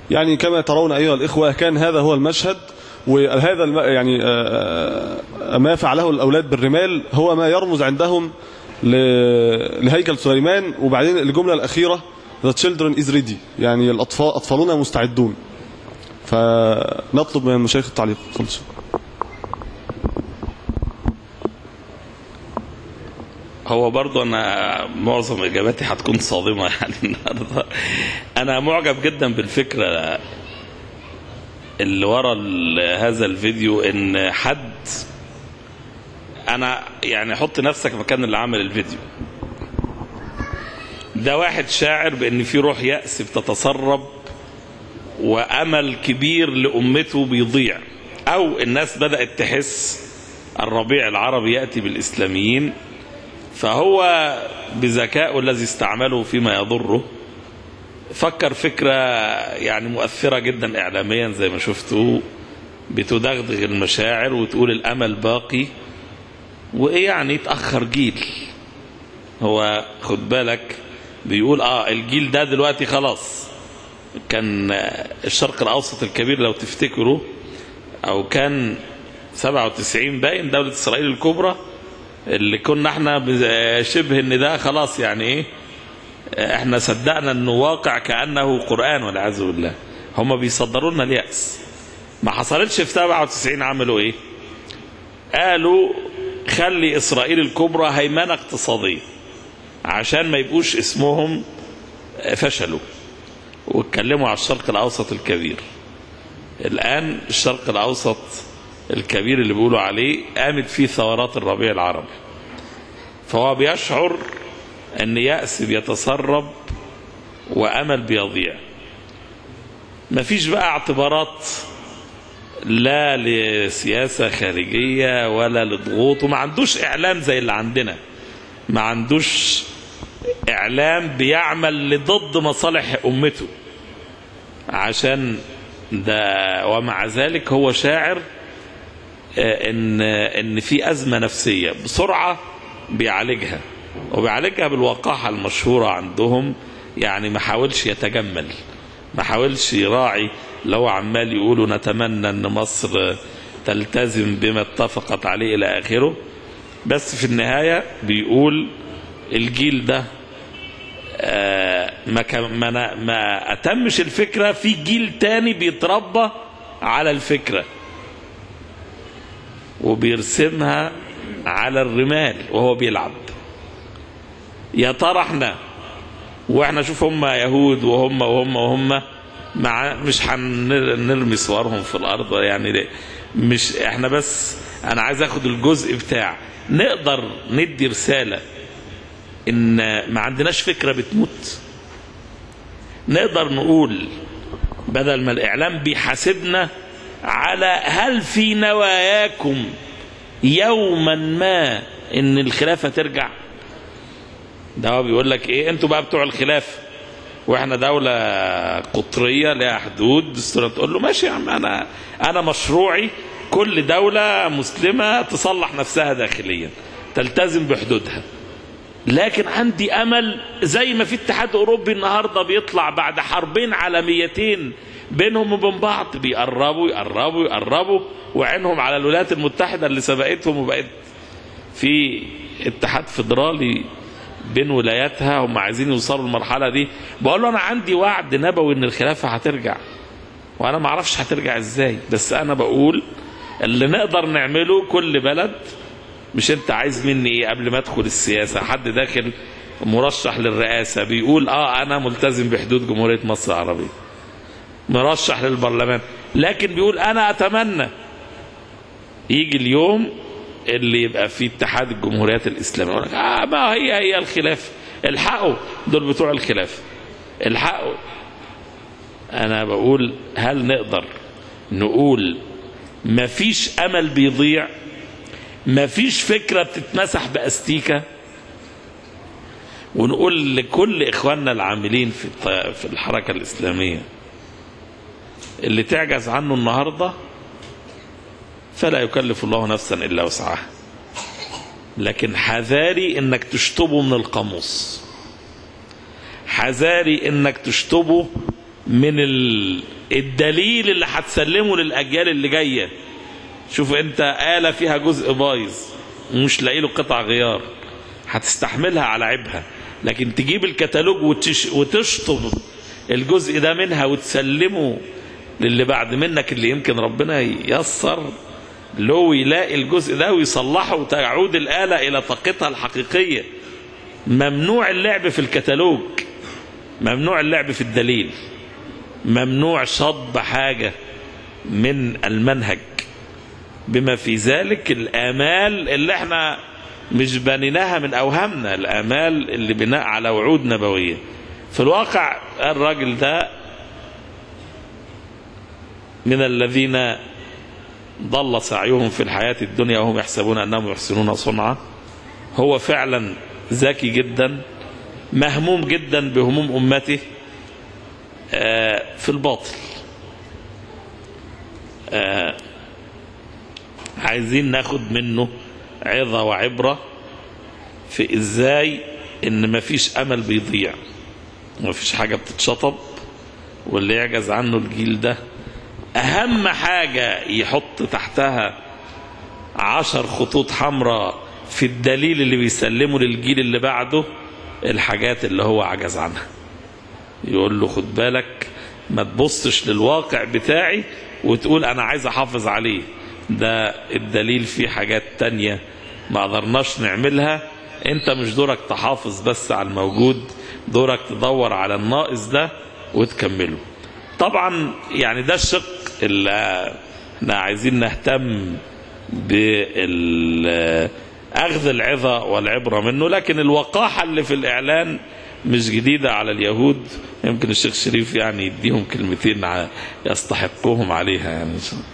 Speaker 3: يعني كما ترون أيها الإخوة كان هذا هو المشهد وهذا الم... يعني آه، آه، ما فعله الأولاد بالرمال هو ما يرمز عندهم ل... لهيكل سليمان وبعدين الجملة الأخيرة The children is ready يعني الأطفال أطفالنا مستعدون فنطلب من المشايخ التعليق خلص
Speaker 4: هو برضه انا معظم اجاباتي هتكون صادمه يعني النهارده انا معجب جدا بالفكره اللي ورا ال- هذا الفيديو ان حد انا يعني حط نفسك مكان اللي عمل الفيديو ده واحد شاعر بان في روح يأس بتتسرب وامل كبير لامته بيضيع او الناس بدأت تحس الربيع العربي يأتي بالاسلاميين فهو بذكائه الذي استعمله فيما يضره فكر فكرة يعني مؤثرة جدا إعلاميا زي ما شفتوا بتدغدغ المشاعر وتقول الأمل باقي وإيه يعني يتأخر جيل هو خد بالك بيقول آه الجيل ده دلوقتي خلاص كان الشرق الأوسط الكبير لو تفتكروا أو كان 97 باين دولة إسرائيل الكبرى اللي كنا احنا بز- شبه ان ده خلاص يعني ايه احنا صدقنا انه واقع كانه قران والعياذ بالله هم بيصدروا لنا الياس ما حصلتش في 97 عملوا ايه قالوا خلي اسرائيل الكبرى هيمنه اقتصاديه عشان ما يبقوش اسمهم فشلوا واتكلموا على الشرق الاوسط الكبير الان الشرق الاوسط الكبير اللي بيقولوا عليه قامت فيه ثورات الربيع العربي فهو بيشعر ان يأس بيتسرب وامل بيضيع مفيش بقى اعتبارات لا لسياسة خارجية ولا لضغوط وما عندوش اعلام زي اللي عندنا ما عندوش اعلام بيعمل لضد مصالح امته عشان ده ومع ذلك هو شاعر آه، ان ان في ازمه نفسيه بسرعه بيعالجها وبيعالجها بالوقاحه المشهوره عندهم يعني ما حاولش يتجمل ما حاولش يراعي لو عمال يقولوا نتمنى ان مصر تلتزم بما اتفقت عليه الى اخره بس في النهايه بيقول الجيل ده آه، ما كان- ما نا- ما اتمش الفكره في جيل تاني بيتربى على الفكره وبيرسمها على الرمال وهو بيلعب يا ترى احنا واحنا شوف هم يهود وهم وهم وهم مع مش هنرمي صورهم في الارض يعني ليه؟ مش احنا بس انا عايز اخد الجزء بتاع نقدر ندي رساله ان ما عندناش فكره بتموت نقدر نقول بدل ما الاعلام بيحاسبنا على هل في نواياكم يوما ما ان الخلافه ترجع ده هو بيقول لك ايه انتوا بقى بتوع الخلافه واحنا دوله قطريه لها حدود دستور تقول له ماشي يا عم انا انا مشروعي كل دوله مسلمه تصلح نفسها داخليا تلتزم بحدودها لكن عندي امل زي ما في اتحاد اوروبي النهارده بيطلع بعد حربين عالميتين بينهم وبين بعض بيقربوا يقربوا يقربوا وعينهم على الولايات المتحده اللي سبقتهم وبقت في اتحاد فيدرالي بين ولاياتها هم عايزين يوصلوا للمرحله دي بقول له انا عندي وعد نبوي ان الخلافه هترجع وانا ما اعرفش هترجع ازاي بس انا بقول اللي نقدر نعمله كل بلد مش انت عايز مني ايه قبل ما ادخل السياسه حد داخل مرشح للرئاسه بيقول اه انا ملتزم بحدود جمهوريه مصر العربيه مرشح للبرلمان لكن بيقول انا اتمنى يجي اليوم اللي يبقى فيه اتحاد الجمهوريات الاسلاميه يقول لك اه ما هي هي الخلافه الحقوا دول بتوع الخلافه الحقوا انا بقول هل نقدر نقول مفيش امل بيضيع مفيش فكره بتتمسح باستيكه ونقول لكل اخواننا العاملين في الط- في الحركه الاسلاميه اللي تعجز عنه النهارده فلا يكلف الله نفسا الا وسعها لكن حذاري انك تشطبه من القاموس حذاري انك تشطبه من ال- الدليل اللي هتسلمه للأجيال اللي جاية شوف انت آلة فيها جزء بايظ ومش لاقي له قطع غيار هتستحملها على عيبها لكن تجيب الكتالوج وتش... وتشطب الجزء ده منها وتسلمه للي بعد منك اللي يمكن ربنا ييسر له ويلاقي الجزء ده ويصلحه وتعود الآلة إلى طاقتها الحقيقية ممنوع اللعب في الكتالوج ممنوع اللعب في الدليل ممنوع شطب حاجة من المنهج بما في ذلك الآمال اللي احنا مش بنيناها من أوهامنا الآمال اللي بناء على وعود نبوية في الواقع الراجل ده من الذين ضل سعيهم في الحياة الدنيا وهم يحسبون أنهم يحسنون صنعا هو فعلا ذكي جدا مهموم جدا بهموم أمته آه، في الباطل آه، عايزين ناخد منه عظة وعبرة في ازاي ان مفيش امل بيضيع مفيش حاجة بتتشطب واللي يعجز عنه الجيل ده اهم حاجة يحط تحتها عشر خطوط حمراء في الدليل اللي بيسلمه للجيل اللي بعده الحاجات اللي هو عجز عنها يقول له خد بالك ما تبصش للواقع بتاعي وتقول انا عايز احافظ عليه ده الدليل فيه حاجات تانية ما قدرناش نعملها انت مش دورك تحافظ بس على الموجود دورك تدور على الناقص ده وتكمله طبعا يعني ده الشق اللي احنا عايزين نهتم بال اخذ العظة والعبرة منه لكن الوقاحة اللي في الاعلان مش جديدة على اليهود يمكن الشيخ شريف يعني يديهم كلمتين ع- يستحقوهم عليها يعني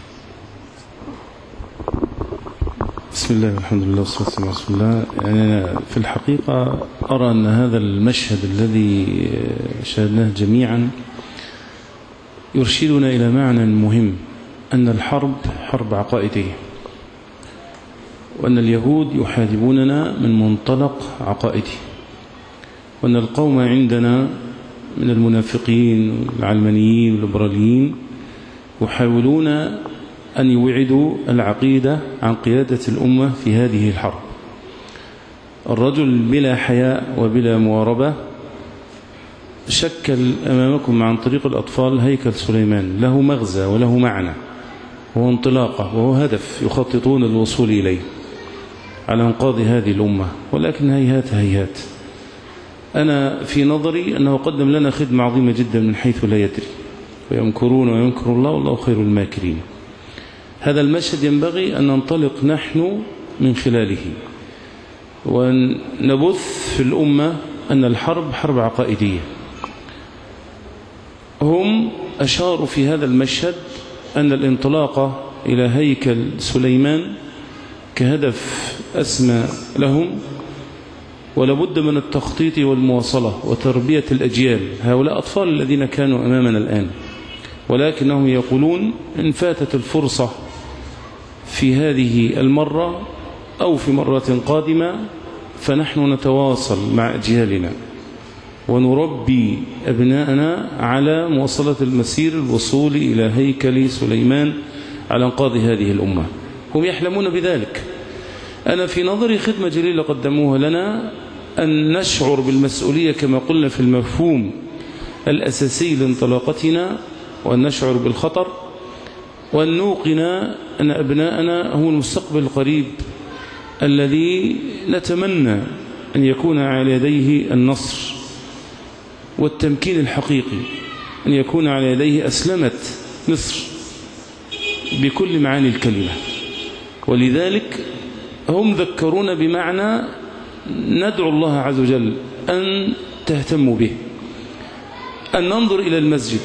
Speaker 5: بسم الله والحمد لله والصلاة والسلام على رسول الله يعني أنا في الحقيقة أرى أن هذا المشهد الذي شاهدناه جميعا يرشدنا إلى معنى مهم أن الحرب حرب عقائدية وأن اليهود يحاربوننا من منطلق عقائدي وأن القوم عندنا من المنافقين والعلمانيين والليبراليين يحاولون أن يوعدوا العقيدة عن قيادة الأمة في هذه الحرب الرجل بلا حياء وبلا مواربة شكل أمامكم عن طريق الأطفال هيكل سليمان له مغزى وله معنى وهو انطلاقة وهو هدف يخططون الوصول إليه على انقاذ هذه الأمة ولكن هيهات هيهات أنا في نظري أنه قدم لنا خدمة عظيمة جدا من حيث لا يدري ويمكرون ويمكر الله والله خير الماكرين هذا المشهد ينبغي أن ننطلق نحن من خلاله ونبث في الأمة أن الحرب حرب عقائدية هم أشاروا في هذا المشهد أن الانطلاق إلى هيكل سليمان كهدف أسمى لهم ولابد من التخطيط والمواصلة وتربية الأجيال هؤلاء أطفال الذين كانوا أمامنا الآن ولكنهم يقولون إن فاتت الفرصة في هذه المرة أو في مرة قادمة فنحن نتواصل مع أجيالنا ونربي أبناءنا على مواصلة المسير الوصول إلى هيكل سليمان على انقاذ هذه الأمة هم يحلمون بذلك أنا في نظري خدمة جليلة قدموها لنا أن نشعر بالمسؤولية كما قلنا في المفهوم الأساسي لانطلاقتنا وأن نشعر بالخطر وأن نوقن أن أبناءنا هم المستقبل القريب الذي نتمنى أن يكون على يديه النصر والتمكين الحقيقي أن يكون على يديه أسلمة مصر بكل معاني الكلمة ولذلك هم ذكرونا بمعنى ندعو الله عز وجل أن تهتموا به أن ننظر إلى المسجد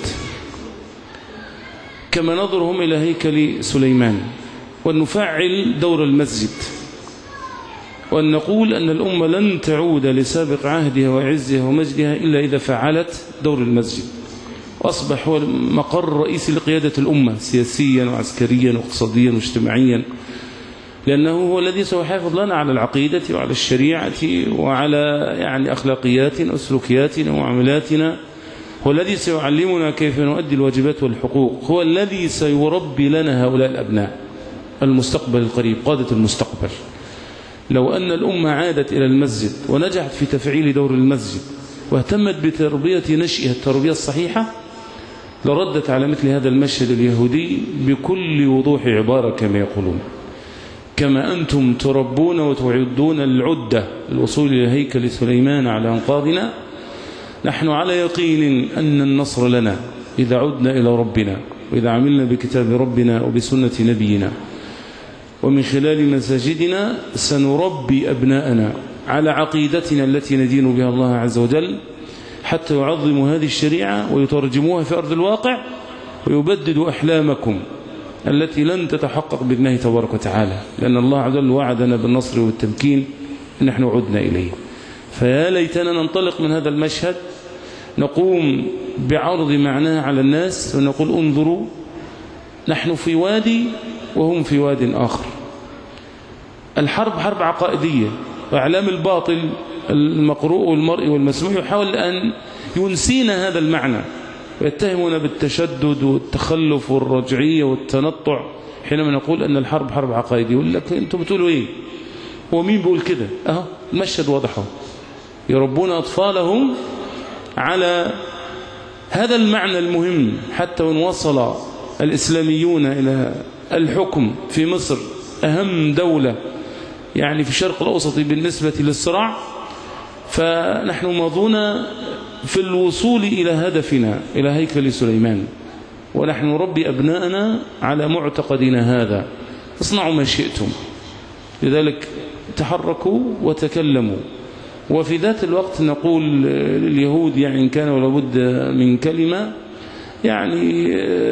Speaker 5: كما نظر هم إلى هيكل سليمان وأن نفعل دور المسجد وأن نقول أن الأمة لن تعود لسابق عهدها وعزها ومجدها إلا إذا فعلت دور المسجد وأصبح هو المقر الرئيسي لقيادة الأمة سياسيا وعسكريا واقتصاديا واجتماعيا لأنه هو الذي سيحافظ لنا على العقيدة وعلى الشريعة وعلى يعني أخلاقياتنا وسلوكياتنا ومعاملاتنا هو الذي سيعلمنا كيف نؤدي الواجبات والحقوق هو الذي سيربي لنا هؤلاء الأبناء المستقبل القريب قادة المستقبل لو أن الأمة عادت إلى المسجد ونجحت في تفعيل دور المسجد واهتمت بتربية نشئها التربية الصحيحة لردت على مثل هذا المشهد اليهودي بكل وضوح عبارة كما يقولون كما أنتم تربون وتعدون العدة الوصول إلى هيكل سليمان على أنقاضنا نحن على يقين أن النصر لنا إذا عدنا إلى ربنا وإذا عملنا بكتاب ربنا وبسنة نبينا ومن خلال مساجدنا سنربي أبناءنا على عقيدتنا التي ندين بها الله عز وجل حتى يعظموا هذه الشريعة ويترجموها في أرض الواقع ويبددوا أحلامكم التي لن تتحقق بإذنه تبارك وتعالى لأن الله عز وجل وعدنا بالنصر والتمكين نحن عدنا إليه فيا ليتنا ننطلق من هذا المشهد نقوم بعرض معناه على الناس ونقول انظروا نحن في وادي وهم في واد آخر الحرب حرب عقائدية وإعلام الباطل المقروء والمرئي والمسموع يحاول أن ينسينا هذا المعنى ويتهمنا بالتشدد والتخلف والرجعية والتنطع حينما نقول أن الحرب حرب عقائدية يقول لك أنتم بتقولوا إيه هو مين بيقول كده أهو المشهد واضح يربون أطفالهم على هذا المعنى المهم حتى وإن وصل الإسلاميون إلى الحكم في مصر أهم دولة يعني في الشرق الأوسط بالنسبة للصراع فنحن ماضون في الوصول إلى هدفنا إلى هيكل سليمان ونحن نربي أبناءنا على معتقدنا هذا اصنعوا ما شئتم لذلك تحركوا وتكلموا وفي ذات الوقت نقول لليهود يعني إن كان ولابد من كلمة يعني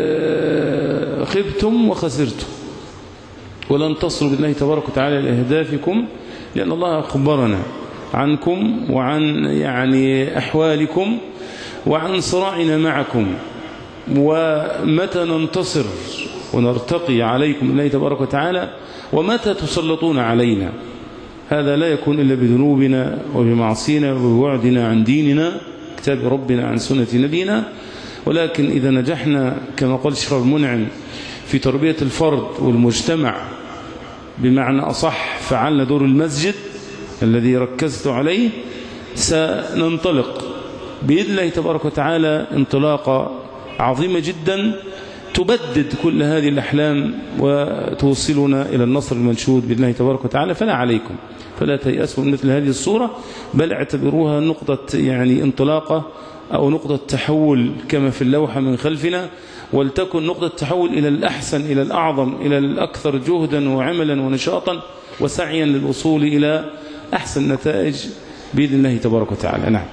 Speaker 5: خبتم وخسرتم ولن تصلوا بالله تبارك وتعالى لأهدافكم لأن الله أخبرنا عنكم وعن يعني أحوالكم وعن صراعنا معكم ومتى ننتصر ونرتقي عليكم بالله تبارك وتعالى ومتى تسلطون علينا هذا لا يكون إلا بذنوبنا وبمعصينا وبوعدنا عن ديننا كتاب ربنا عن سنة نبينا ولكن إذا نجحنا كما قال الشيخ المنعم في تربية الفرد والمجتمع بمعنى أصح فعلنا دور المسجد الذي ركزت عليه سننطلق بإذن الله تبارك وتعالى انطلاقة عظيمة جدا تبدد كل هذه الأحلام وتوصلنا إلى النصر المنشود بإذن الله تبارك وتعالى فلا عليكم فلا تيأسوا من مثل هذه الصورة بل اعتبروها نقطة يعني انطلاقة أو نقطة تحول كما في اللوحة من خلفنا ولتكن نقطة تحول إلى الأحسن إلى الأعظم إلى الأكثر جهدا وعملا ونشاطا وسعيا للوصول إلى أحسن نتائج بإذن الله تبارك وتعالى نعم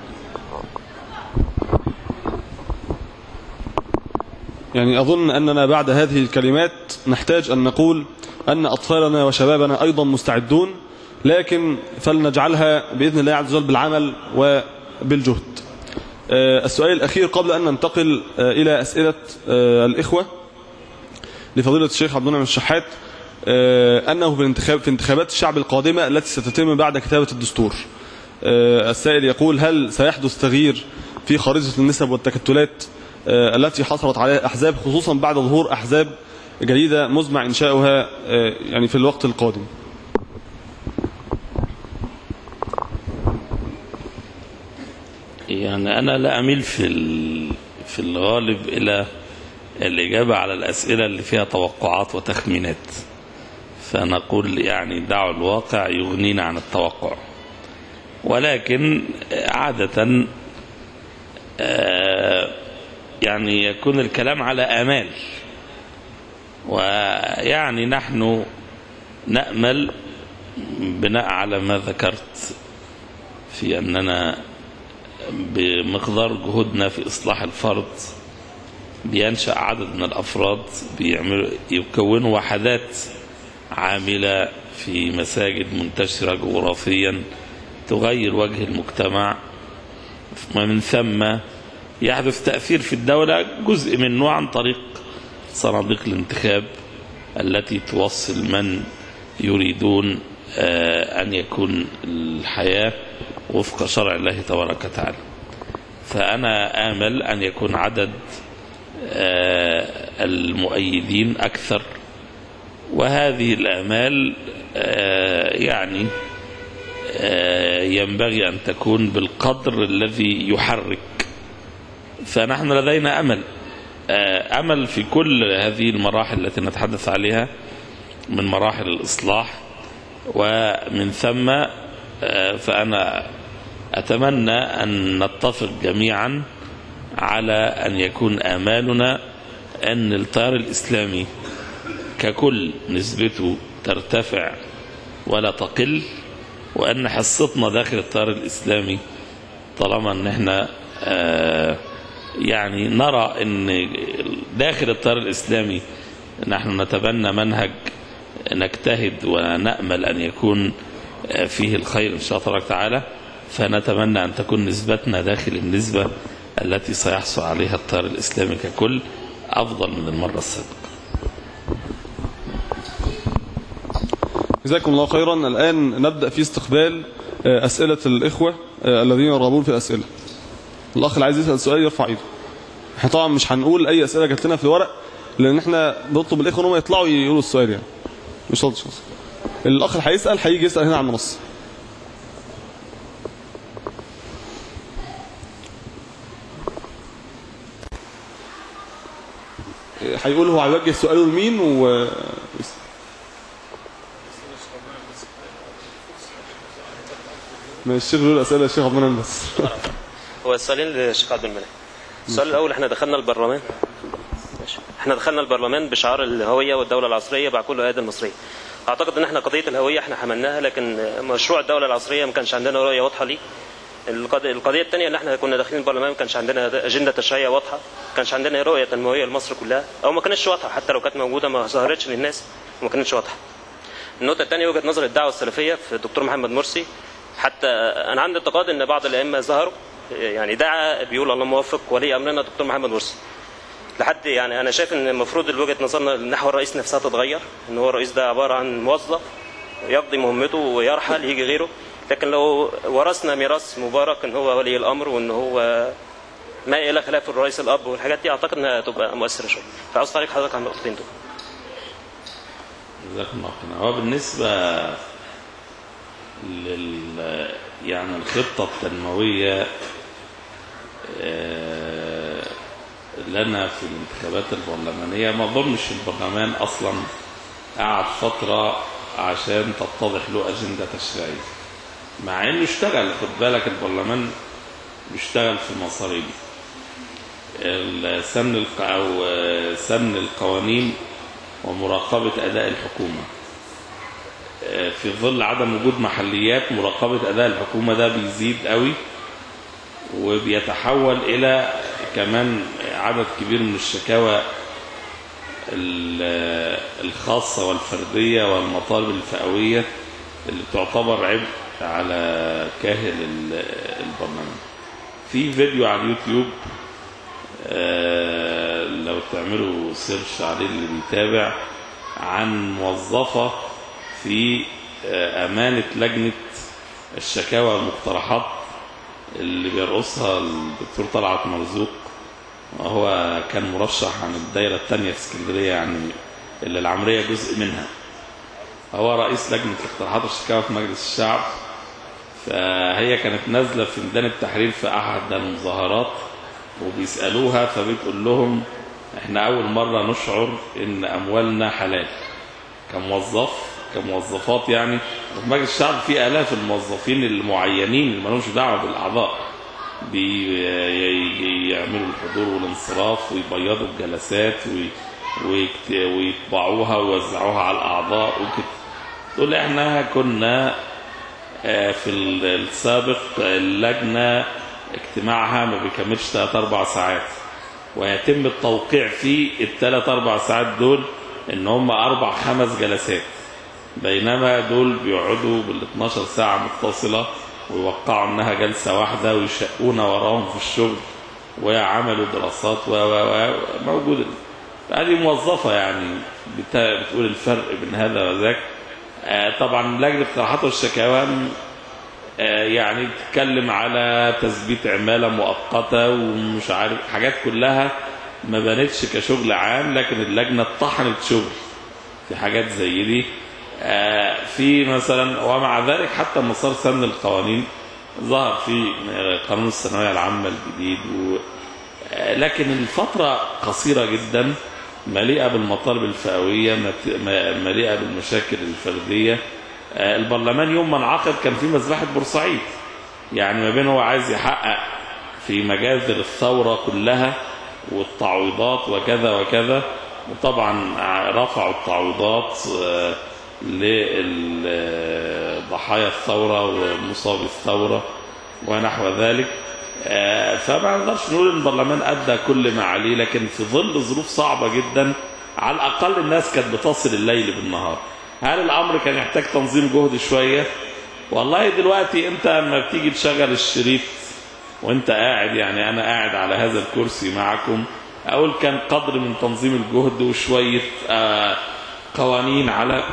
Speaker 3: يعني أظن أننا بعد هذه الكلمات نحتاج أن نقول أن أطفالنا وشبابنا أيضا مستعدون لكن فلنجعلها بإذن الله عز وجل بالعمل وبالجهد السؤال الأخير قبل أن ننتقل إلى أسئلة الإخوة لفضيلة الشيخ عبد المنعم الشحات أنه في الانتخاب في انتخابات الشعب القادمة التي ستتم بعد كتابة الدستور السائل يقول هل سيحدث تغيير في خريطة النسب والتكتلات التي حصلت عليها أحزاب خصوصا بعد ظهور أحزاب جديدة مزمع إنشاؤها يعني في الوقت القادم
Speaker 4: يعني أنا لا أميل في في الغالب إلى الإجابة على الأسئلة اللي فيها توقعات وتخمينات فنقول يعني دعوا الواقع يغنينا عن التوقع ولكن عادة يعني يكون الكلام على آمال ويعني نحن نأمل بناء على ما ذكرت في أننا بمقدار جهودنا في إصلاح الفرد بينشأ عدد من الأفراد بيعملوا يكونوا وحدات عاملة في مساجد منتشرة جغرافيا تغير وجه المجتمع ومن ثم يحدث تأثير في الدولة جزء منه عن طريق صناديق الانتخاب التي توصل من يريدون أن يكون الحياة وفق شرع الله تبارك وتعالى فأنا آمل أن يكون عدد آه، المؤيدين أكثر وهذه الآمال آه، يعني آه، ينبغي أن تكون بالقدر الذي يحرك فنحن لدينا أمل آه، أمل في كل هذه المراحل التي نتحدث عليها من مراحل الإصلاح ومن ثم آه، فأنا أتمنى أن نتفق جميعا على أن يكون آمالنا أن التيار الإسلامي ككل نسبته ترتفع ولا تقل وأن حصتنا داخل التيار الإسلامي طالما أن احنا آه يعني نرى أن داخل التيار الإسلامي نحن نتبنى منهج نجتهد ونأمل أن يكون آه، فيه الخير إن شاء الله تبارك وتعالى فنتمنى أن تكون نسبتنا داخل النسبة التي سيحصل عليها التيار الإسلامي ككل أفضل من المرة السابقة
Speaker 3: جزاكم الله خيرا الآن نبدأ في استقبال آه، أسئلة الإخوة آه، الذين يرغبون في الأسئلة الأخ اللي عايز يسأل سؤال يرفع إيده احنا طبعا مش هنقول أي أسئلة جات لنا في الورق لأن احنا بنطلب الإخوة إنهم يطلعوا يقولوا السؤال يعني مش شرط شخص الأخ اللي هيسأل هيجي يسأل هنا على المنصة آه، هيقول هو هيوجه سؤاله لمين و ماشي الشيخ بيقول الأسئلة الشيخ عبد المنعم بس
Speaker 6: هو السؤالين للشيخ عبد المنعم السؤال الاول احنا دخلنا البرلمان ماشي. احنا دخلنا البرلمان بشعار الهويه والدوله العصريه مع كل الايادي المصريه اعتقد ان احنا قضيه الهويه احنا حملناها لكن مشروع الدوله العصريه ما كانش عندنا رؤيه واضحه ليه القضية, القضية الثانية ان احنا كنا داخلين البرلمان ما كانش عندنا اجندة تشريعية واضحة، ما كانش عندنا رؤية تنموية لمصر كلها، او ما كانتش واضحة حتى لو كانت موجودة ما ظهرتش للناس وما كانتش واضحة. النقطة الثانية وجهة نظر الدعوة السلفية في الدكتور محمد مرسي حتى أنا عندي اعتقاد إن بعض الأئمة ظهروا يعني دعا بيقول الله موفق ولي أمرنا دكتور محمد مرسي لحد يعني أنا شايف إن المفروض وجهة نظرنا نحو الرئيس نفسها تتغير إن هو الرئيس ده عبارة عن موظف يقضي مهمته ويرحل يجي غيره لكن لو ورثنا ميراث مبارك إن هو ولي الأمر وإن هو ما إلى خلاف الرئيس الأب والحاجات دي أعتقد إنها تبقى مؤثرة شوية فعاوز تعليق حضرتك على النقطتين دول
Speaker 4: جزاكم الله خيرا هو بالنسبة لل يعني الخطة التنموية آه، لنا في الانتخابات البرلمانية ما أظنش البرلمان أصلا قعد فترة عشان تتضح له أجندة تشريعية مع إنه اشتغل خد بالك البرلمان بيشتغل في مصاريب سن الق... أو آه، سن القوانين ومراقبة أداء الحكومة آه، في ظل عدم وجود محليات مراقبة أداء الحكومة ده بيزيد قوي وبيتحول إلى كمان عدد كبير من الشكاوى ال- الخاصة والفردية والمطالب الفئوية اللي تعتبر عبء على كاهل ال- البرنامج في فيديو على اليوتيوب آه، لو تعملوا سيرش عليه اللي بيتابع عن موظفة في آه، أمانة لجنة الشكاوى والمقترحات اللي بيرقصها الدكتور طلعت مرزوق وهو كان مرشح عن الدايرة الثانية في اسكندرية يعني اللي العمرية جزء منها هو رئيس لجنة الاقتراحات والشكاوى في مجلس الشعب فهي كانت نازلة في ميدان التحرير في أحد المظاهرات وبيسألوها فبتقول لهم احنا أول مرة نشعر إن أموالنا حلال كموظف كموظفات يعني في مجلس الشعب في آلاف الموظفين المعينين اللي مالهمش دعوة بالأعضاء بيعملوا الحضور والانصراف ويبيضوا الجلسات وي- ويكت- ويطبعوها ويوزعوها على الأعضاء وكده دول احنا كنا آه، في ال- السابق اللجنة اجتماعها ما بيكملش 3 4 ساعات ويتم التوقيع في الثلاث أربع ساعات دول إن هم أربع خمس جلسات بينما دول بيقعدوا بال 12 ساعة متصلة ويوقعوا إنها جلسة واحدة ويشقونا وراهم في الشغل ويعملوا دراسات و و و موجود هذه موظفة يعني بتا- بتقول الفرق بين هذا وذاك آه، طبعا لجنة الاقتراحات والشكاوى آه، يعني تتكلم على تثبيت عمالة مؤقتة ومش عارف حاجات كلها ما بانتش كشغل عام لكن اللجنة اتطحنت شغل في حاجات زي دي آه، في مثلا ومع ذلك حتى مسار سن القوانين ظهر في آه، قانون الثانوية العامة الجديد و آه، لكن الفترة قصيرة جدا مليئة بالمطالب الفئوية مت- م- مليئة بالمشاكل الفردية آه، البرلمان يوم ما انعقد كان في مذبحة بورسعيد يعني ما بين هو عايز يحقق في مجازر الثورة كلها والتعويضات وكذا وكذا وطبعا رفعوا التعويضات آه، لضحايا الثورة ومصابي الثورة ونحو ذلك آه، فما نقدرش نقول ان البرلمان ادى كل ما عليه لكن في ظل ظروف صعبه جدا على الاقل الناس كانت بتصل الليل بالنهار هل الامر كان يحتاج تنظيم جهد شويه والله دلوقتي انت لما بتيجي تشغل الشريط وانت قاعد يعني انا قاعد على هذا الكرسي معكم اقول كان قدر من تنظيم الجهد وشويه آه، قوانين على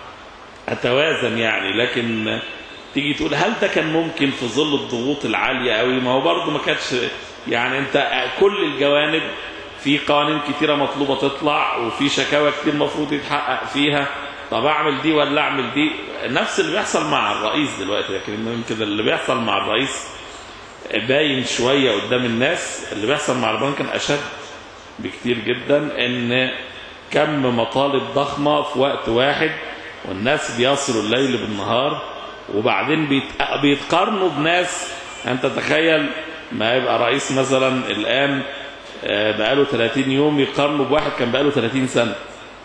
Speaker 4: اتوازن يعني لكن تيجي تقول هل ده كان ممكن في ظل الضغوط العاليه قوي ما هو برضه ما كانتش يعني انت كل الجوانب في قوانين كتيره مطلوبه تطلع وفي شكاوى كتير المفروض يتحقق فيها طب اعمل دي ولا اعمل دي نفس اللي بيحصل مع الرئيس دلوقتي لكن يمكن اللي بيحصل مع الرئيس باين شويه قدام الناس اللي بيحصل مع البنك كان اشد بكتير جدا ان كم مطالب ضخمه في وقت واحد والناس بيصلوا الليل بالنهار وبعدين بيت- بيتقارنوا بناس انت تخيل ما يبقى رئيس مثلا الان آه، بقاله 30 يوم يقارنوا بواحد كان بقاله 30 سنه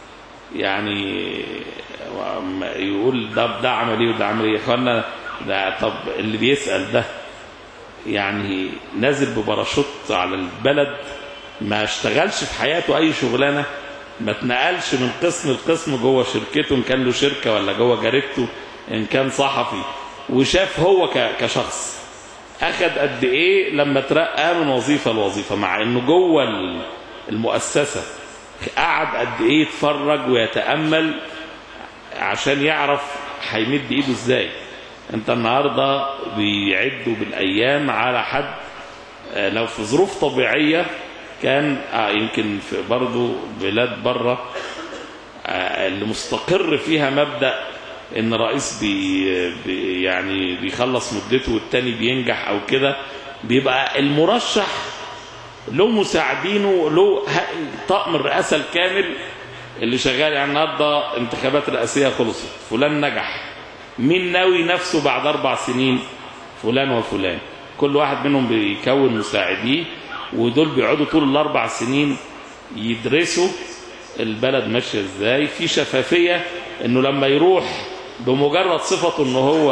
Speaker 4: يعني وأما يقول ده ده عمل ايه وده عمل ايه يا اخوانا ده طب اللي بيسال ده يعني نازل بباراشوت على البلد ما اشتغلش في حياته اي شغلانه ما اتنقلش من قسم لقسم جوه شركته ان كان له شركه ولا جوه جريدته ان كان صحفي وشاف هو ك- كشخص اخد قد ايه لما ترقى من وظيفه لوظيفه مع انه جوه ال- المؤسسه قعد قد ايه يتفرج ويتامل عشان يعرف هيمد ايده ازاي انت النهارده بيعدوا بالايام على حد آه، لو في ظروف طبيعيه كان آه يمكن في برضه بلاد بره آه، اللي مستقر فيها مبدا ان رئيس بي بي يعني بيخلص مدته والتاني بينجح او كده بيبقى المرشح له مساعدينه له ه- طقم الرئاسه الكامل اللي شغال يعني النهارده انتخابات رئاسيه خلصت فلان نجح مين ناوي نفسه بعد اربع سنين فلان وفلان كل واحد منهم بيكون مساعديه ودول بيقعدوا طول الاربع سنين يدرسوا البلد ماشيه ازاي في شفافيه انه لما يروح بمجرد صفته ان هو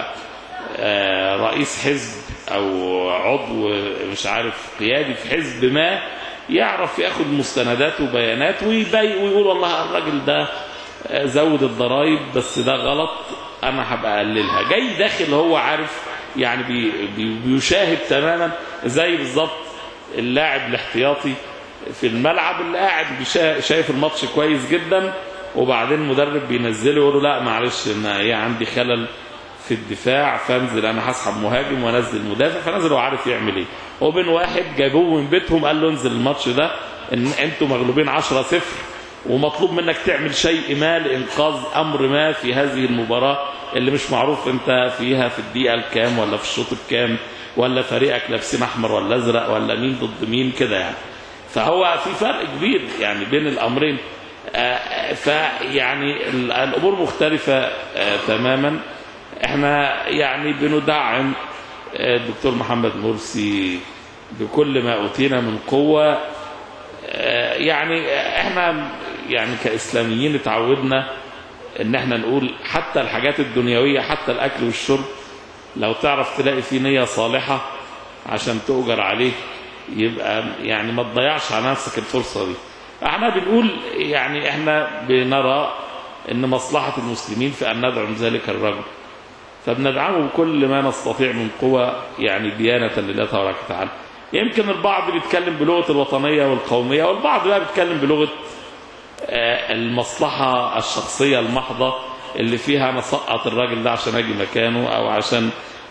Speaker 4: آه، رئيس حزب او عضو مش عارف قيادي في حزب ما يعرف ياخد مستندات وبيانات ويبي ويقول والله الراجل ده آه، زود الضرايب بس ده غلط انا هبقى اقللها جاي داخل هو عارف يعني بي بي بيشاهد تماما زي بالظبط اللاعب الاحتياطي في الملعب اللي قاعد بيشا- شايف الماتش كويس جدا وبعدين المدرب بينزله يقول له لا معلش انا ايه عندي خلل في الدفاع فانزل انا هسحب مهاجم وانزل مدافع فنزل هو عارف يعمل ايه وبين واحد جابوه من بيتهم قال له انزل الماتش ده ان انتوا مغلوبين 10 0 ومطلوب منك تعمل شيء ما لانقاذ امر ما في هذه المباراه اللي مش معروف انت فيها في الدقيقه الكام ولا في الشوط الكام ولا فريقك لابسين احمر ولا ازرق ولا مين ضد مين كده يعني فهو في فرق كبير يعني بين الامرين آه، فيعني ال- الامور مختلفه آه، تماما احنا يعني بندعم آه، الدكتور محمد مرسي بكل ما اوتينا من قوه آه، يعني احنا يعني كاسلاميين اتعودنا ان احنا نقول حتى الحاجات الدنيويه حتى الاكل والشرب لو تعرف تلاقي فيه نيه صالحه عشان تؤجر عليه يبقى يعني ما تضيعش على نفسك الفرصه دي احنا بنقول يعني احنا بنرى ان مصلحه المسلمين في ان ندعم ذلك الرجل فبندعمه بكل ما نستطيع من قوة يعني ديانة لله تبارك وتعالى يمكن البعض بيتكلم بلغة الوطنية والقومية والبعض بقى بيتكلم بلغة آه، المصلحة الشخصية المحضة اللي فيها أنا سقط الراجل ده عشان أجي مكانه أو عشان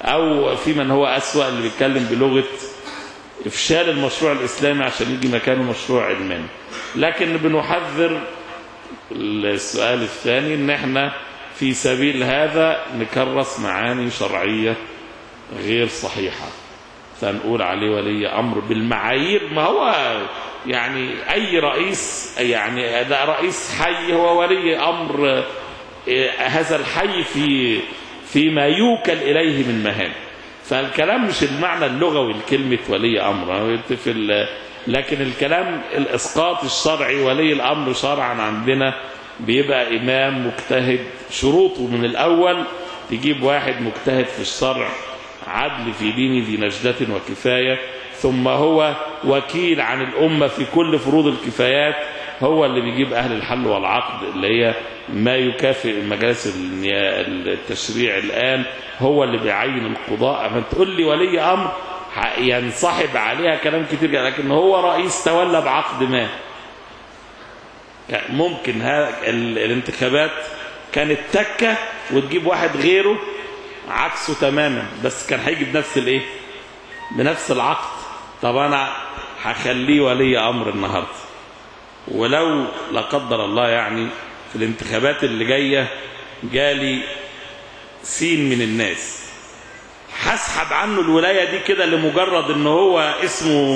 Speaker 4: او في من هو اسوا اللي بيتكلم بلغه افشال المشروع الاسلامي عشان يجي مكانه مشروع علماني لكن بنحذر السؤال الثاني ان احنا في سبيل هذا نكرس معاني شرعيه غير صحيحه فنقول عليه ولي امر بالمعايير ما هو يعني اي رئيس يعني ده رئيس حي هو ولي امر آه، هذا الحي في فيما يوكل اليه من مهام فالكلام مش المعنى اللغوي لكلمه ولي امر في ال- لكن الكلام الاسقاط الشرعي ولي الامر شرعا عندنا بيبقى امام مجتهد شروطه من الاول تجيب واحد مجتهد في الشرع عدل في دين ذي نجدة وكفاية ثم هو وكيل عن الأمة في كل فروض الكفايات هو اللي بيجيب أهل الحل والعقد اللي هي ما يكافئ مجالس النيا- التشريع الآن هو اللي بيعين القضاء أما تقول لي ولي أمر ح- ينصحب عليها كلام كتير جدا، لكن هو رئيس تولى بعقد ما ممكن هذا ال- الانتخابات كانت تكة وتجيب واحد غيره عكسه تماما بس كان هيجي بنفس الايه بنفس العقد طب انا هخليه ولي امر النهارده ولو لا قدر الله يعني في الانتخابات اللي جايه جالي سين من الناس هسحب عنه الولايه دي كده لمجرد ان هو اسمه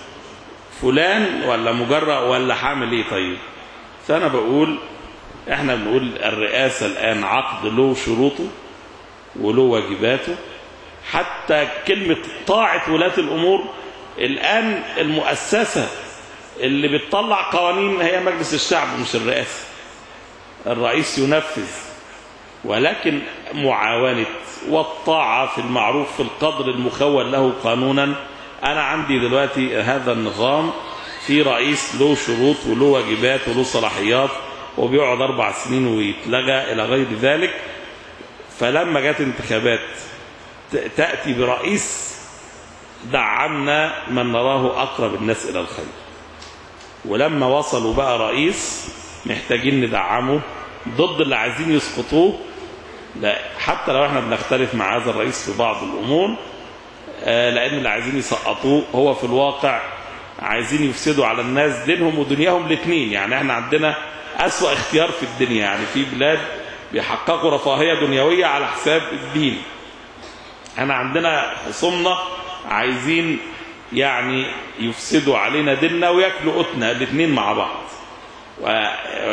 Speaker 4: فلان ولا مجرد ولا هعمل ايه طيب فانا بقول احنا بنقول الرئاسه الان عقد له شروطه وله واجباته حتى كلمة طاعة ولاة الأمور الآن المؤسسة اللي بتطلع قوانين هي مجلس الشعب مش الرئاسة الرئيس ينفذ ولكن معاونة والطاعة في المعروف في القدر المخول له قانونا أنا عندي دلوقتي هذا النظام في رئيس له شروط وله واجبات وله صلاحيات وبيقعد أربع سنين ويتلغى إلى غير ذلك فلما جت انتخابات ت- تأتي برئيس دعمنا من نراه أقرب الناس إلى الخير ولما وصلوا بقى رئيس محتاجين ندعمه ضد اللي عايزين يسقطوه لا حتى لو احنا بنختلف مع هذا الرئيس في بعض الأمور آه، لأن اللي عايزين يسقطوه هو في الواقع عايزين يفسدوا على الناس دينهم ودنياهم الاثنين يعني احنا عندنا أسوأ اختيار في الدنيا يعني في بلاد بيحققوا رفاهية دنيوية على حساب الدين احنا عندنا خصومنا عايزين يعني يفسدوا علينا ديننا وياكلوا قوتنا الاثنين مع بعض و-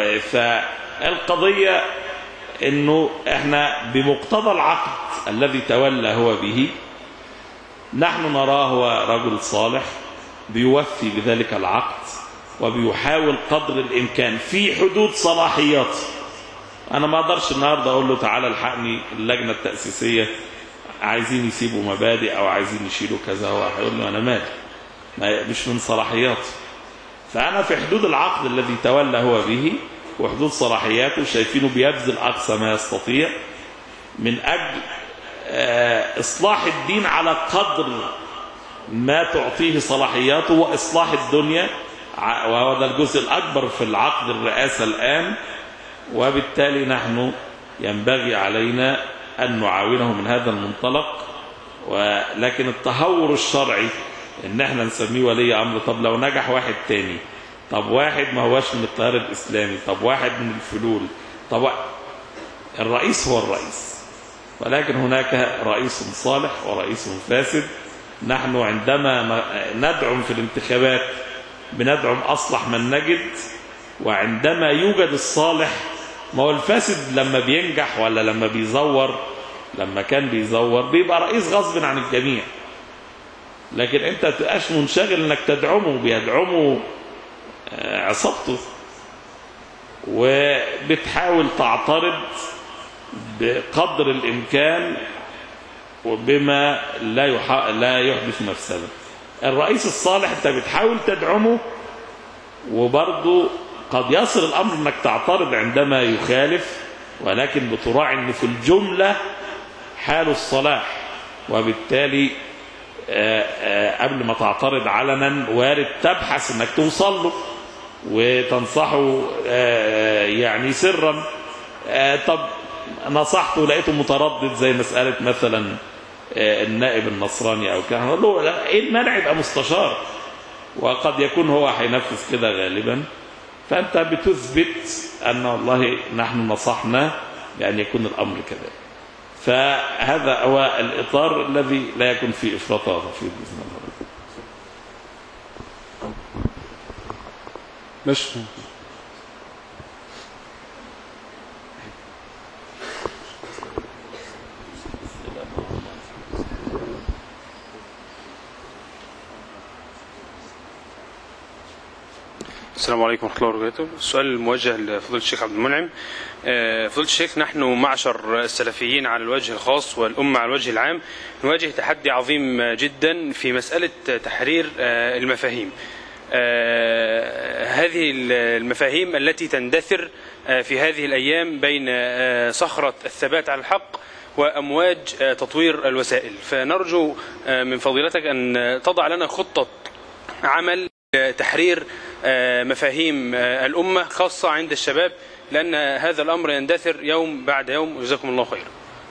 Speaker 4: فالقضية انه احنا بمقتضى العقد الذي تولى هو به نحن نراه هو رجل صالح بيوفي بذلك العقد وبيحاول قدر الامكان في حدود صلاحياته انا ما اقدرش النهارده اقول له تعالى الحقني اللجنه التاسيسيه عايزين يسيبوا مبادئ او عايزين يشيلوا كذا هو هيقول له انا مالي ما- مش من صلاحياتي فانا في حدود العقد الذي تولى هو به وحدود صلاحياته شايفينه بيبذل اقصى ما يستطيع من اجل آه، اصلاح الدين على قدر ما تعطيه صلاحياته واصلاح الدنيا ع- وهو ده الجزء الاكبر في العقد الرئاسه الان وبالتالي نحن ينبغي علينا أن نعاونه من هذا المنطلق ولكن التهور الشرعي ان احنا نسميه ولي امر طب لو نجح واحد تاني طب واحد ما هواش من التيار الاسلامي طب واحد من الفلول طب وا- الرئيس هو الرئيس ولكن هناك رئيس صالح ورئيس فاسد نحن عندما ن- ندعم في الانتخابات بندعم اصلح من نجد وعندما يوجد الصالح ما هو الفاسد لما بينجح ولا لما بيزور لما كان بيزور بيبقى رئيس غصب عن الجميع لكن انت تبقاش منشغل انك تدعمه بيدعمه آه، عصابته وبتحاول تعترض بقدر الامكان وبما لا يح... لا يحدث مفسده الرئيس الصالح انت بتحاول تدعمه وبرضه قد يصل الامر انك تعترض عندما يخالف ولكن بتراعي ان في الجمله حال الصلاح وبالتالي آه، آه، قبل ما تعترض علنا وارد تبحث انك توصل له وتنصحه آه، يعني سرا آه، طب نصحته لقيته متردد زي مسألة مثلا آه، النائب النصراني او كده هنقول له لا، ايه المانع يبقى مستشار وقد يكون هو هينفذ كده غالبا فانت بتثبت ان والله نحن نصحنا بان يكون الامر كذلك فهذا هو الاطار الذي لا يكون فيه افراط ولا تفريط باذن الله
Speaker 3: ماشي
Speaker 7: السلام عليكم ورحمة الله وبركاته السؤال الموجه لفضيلة الشيخ عبد المنعم آه، فضيلة الشيخ نحن معشر السلفيين على الوجه الخاص والأمة على الوجه العام نواجه تحدي عظيم جدا في مسألة تحرير آه، المفاهيم آه، هذه المفاهيم التي تندثر آه، في هذه الأيام بين آه، صخرة الثبات على الحق وأمواج آه، تطوير الوسائل فنرجو آه، من فضيلتك أن تضع لنا خطة عمل تحرير آه، مفاهيم آه، الأمة خاصة عند الشباب لأن هذا الأمر يندثر يوم بعد يوم وجزاكم الله خيرا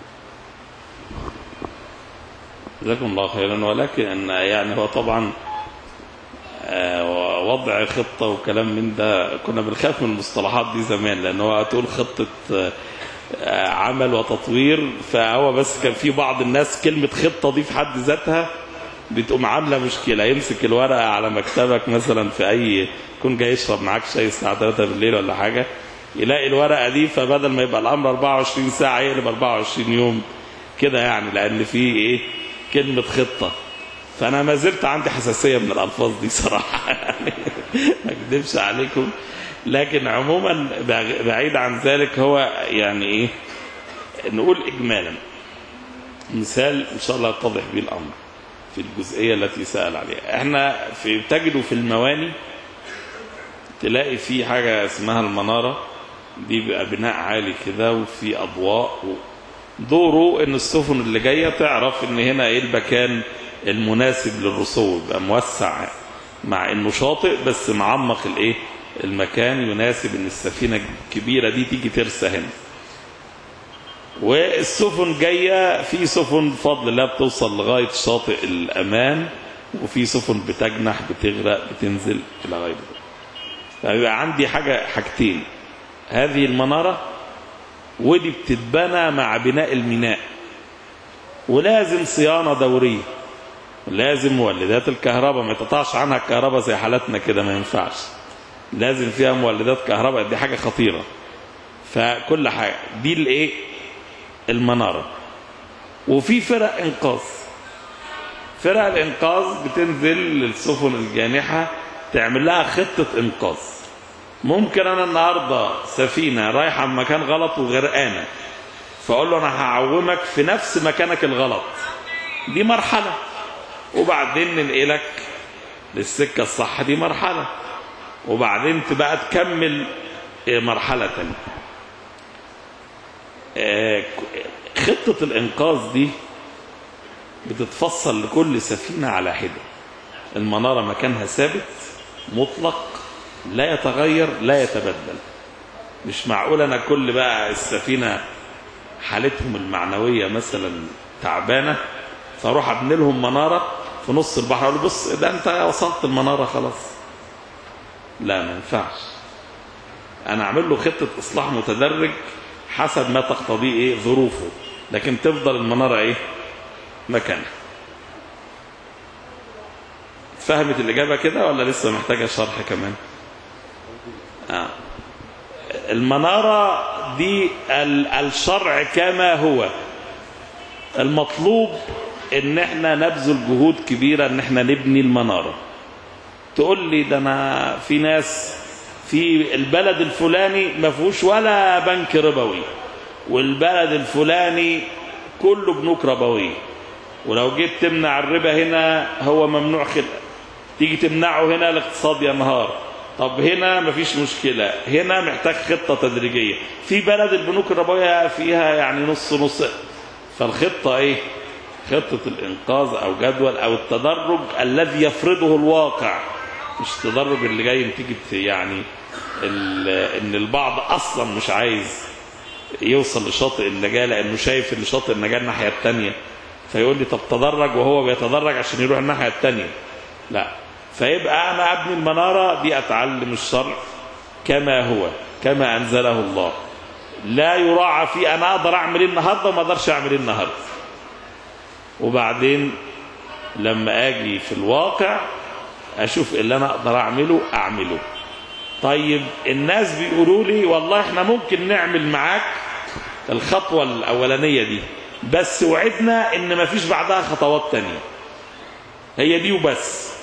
Speaker 4: جزاكم الله خيرا ولكن أن يعني هو طبعا آه، وضع خطة وكلام من ده كنا بنخاف من المصطلحات دي زمان لأن هو تقول خطة آه، آه، عمل وتطوير فهو بس كان في بعض الناس كلمة خطة دي في حد ذاتها بتقوم عاملة مشكلة يمسك الورقة على مكتبك مثلا في أي يكون جاي يشرب معاك شاي الساعة 3 بالليل ولا حاجة يلاقي الورقة دي فبدل ما يبقى الأمر 24 ساعة يقلب 24 يوم كده يعني لأن في إيه كلمة خطة فأنا ما زلت عندي حساسية من الألفاظ دي صراحة يعني ما أكذبش عليكم لكن عموما بعيد عن ذلك هو يعني إيه نقول إجمالا مثال إن شاء الله يتضح به الأمر في الجزئية التي سأل عليها احنا في تجدوا في المواني تلاقي في حاجة اسمها المنارة دي بيبقى بناء عالي كده وفي أضواء و... دوره ان السفن اللي جاية تعرف ان هنا ايه المكان المناسب للرسول يبقى موسع مع انه شاطئ بس معمق الايه المكان يناسب ان السفينة الكبيرة دي تيجي ترسى هنا والسفن جاية في سفن بفضل الله بتوصل لغاية شاطئ الأمان وفي سفن بتجنح بتغرق بتنزل إلى غير ذلك فيبقى عندي حاجة حاجتين هذه المنارة ودي بتتبنى مع بناء الميناء ولازم صيانة دورية لازم مولدات الكهرباء ما يتقطعش عنها الكهرباء زي حالتنا كده ما ينفعش لازم فيها مولدات كهرباء دي حاجة خطيرة فكل حاجة دي الايه المنارة وفي فرق إنقاذ فرق الإنقاذ بتنزل للسفن الجانحة تعمل لها خطة إنقاذ ممكن أنا النهاردة سفينة رايحة مكان غلط وغرقانة فأقول له أنا هعومك في نفس مكانك الغلط دي مرحلة وبعدين ننقلك للسكة الصح دي مرحلة وبعدين تبقى تكمل مرحلة تانية خطة الإنقاذ دي بتتفصل لكل سفينة على حدة المنارة مكانها ثابت مطلق لا يتغير لا يتبدل مش معقول أنا كل بقى السفينة حالتهم المعنوية مثلا تعبانة فاروح ابني لهم منارة في نص البحر اقول بص ده انت وصلت المنارة خلاص لا ما ينفعش انا اعمل له خطة اصلاح متدرج حسب ما تقتضيه ايه ظروفه لكن تفضل المنارة ايه مكانها فهمت الإجابة كده ولا لسه محتاجة شرح كمان آه. المنارة دي الشرع كما هو المطلوب ان احنا نبذل جهود كبيرة ان احنا نبني المنارة تقول لي ده انا في ناس في البلد الفلاني ما فيهوش ولا بنك ربوي والبلد الفلاني كله بنوك ربويه ولو جيت تمنع الربا هنا هو ممنوع خلق تيجي تمنعه هنا الاقتصاد ينهار طب هنا مفيش مشكلة هنا محتاج خطة تدريجية في بلد البنوك الربوية فيها يعني نص نص فالخطة ايه خطة الانقاذ او جدول او التدرج الذي يفرضه الواقع مش التدرج اللي جاي نتيجة يعني ان البعض اصلا مش عايز يوصل لشاطئ النجاة لانه شايف ان شاطئ النجاة الناحية التانية فيقول لي طب تدرج وهو بيتدرج عشان يروح الناحيه الثانيه لا فيبقى انا ابني المناره دي اتعلم الشرع كما هو كما انزله الله لا يراعى في انا اقدر اعمل ايه النهارده وما اقدرش اعمل ايه النهارده وبعدين لما اجي في الواقع اشوف اللي انا اقدر اعمله اعمله طيب الناس بيقولوا لي والله احنا ممكن نعمل معاك الخطوة الأولانية دي بس وعدنا ان مفيش بعدها خطوات تانية هي دي وبس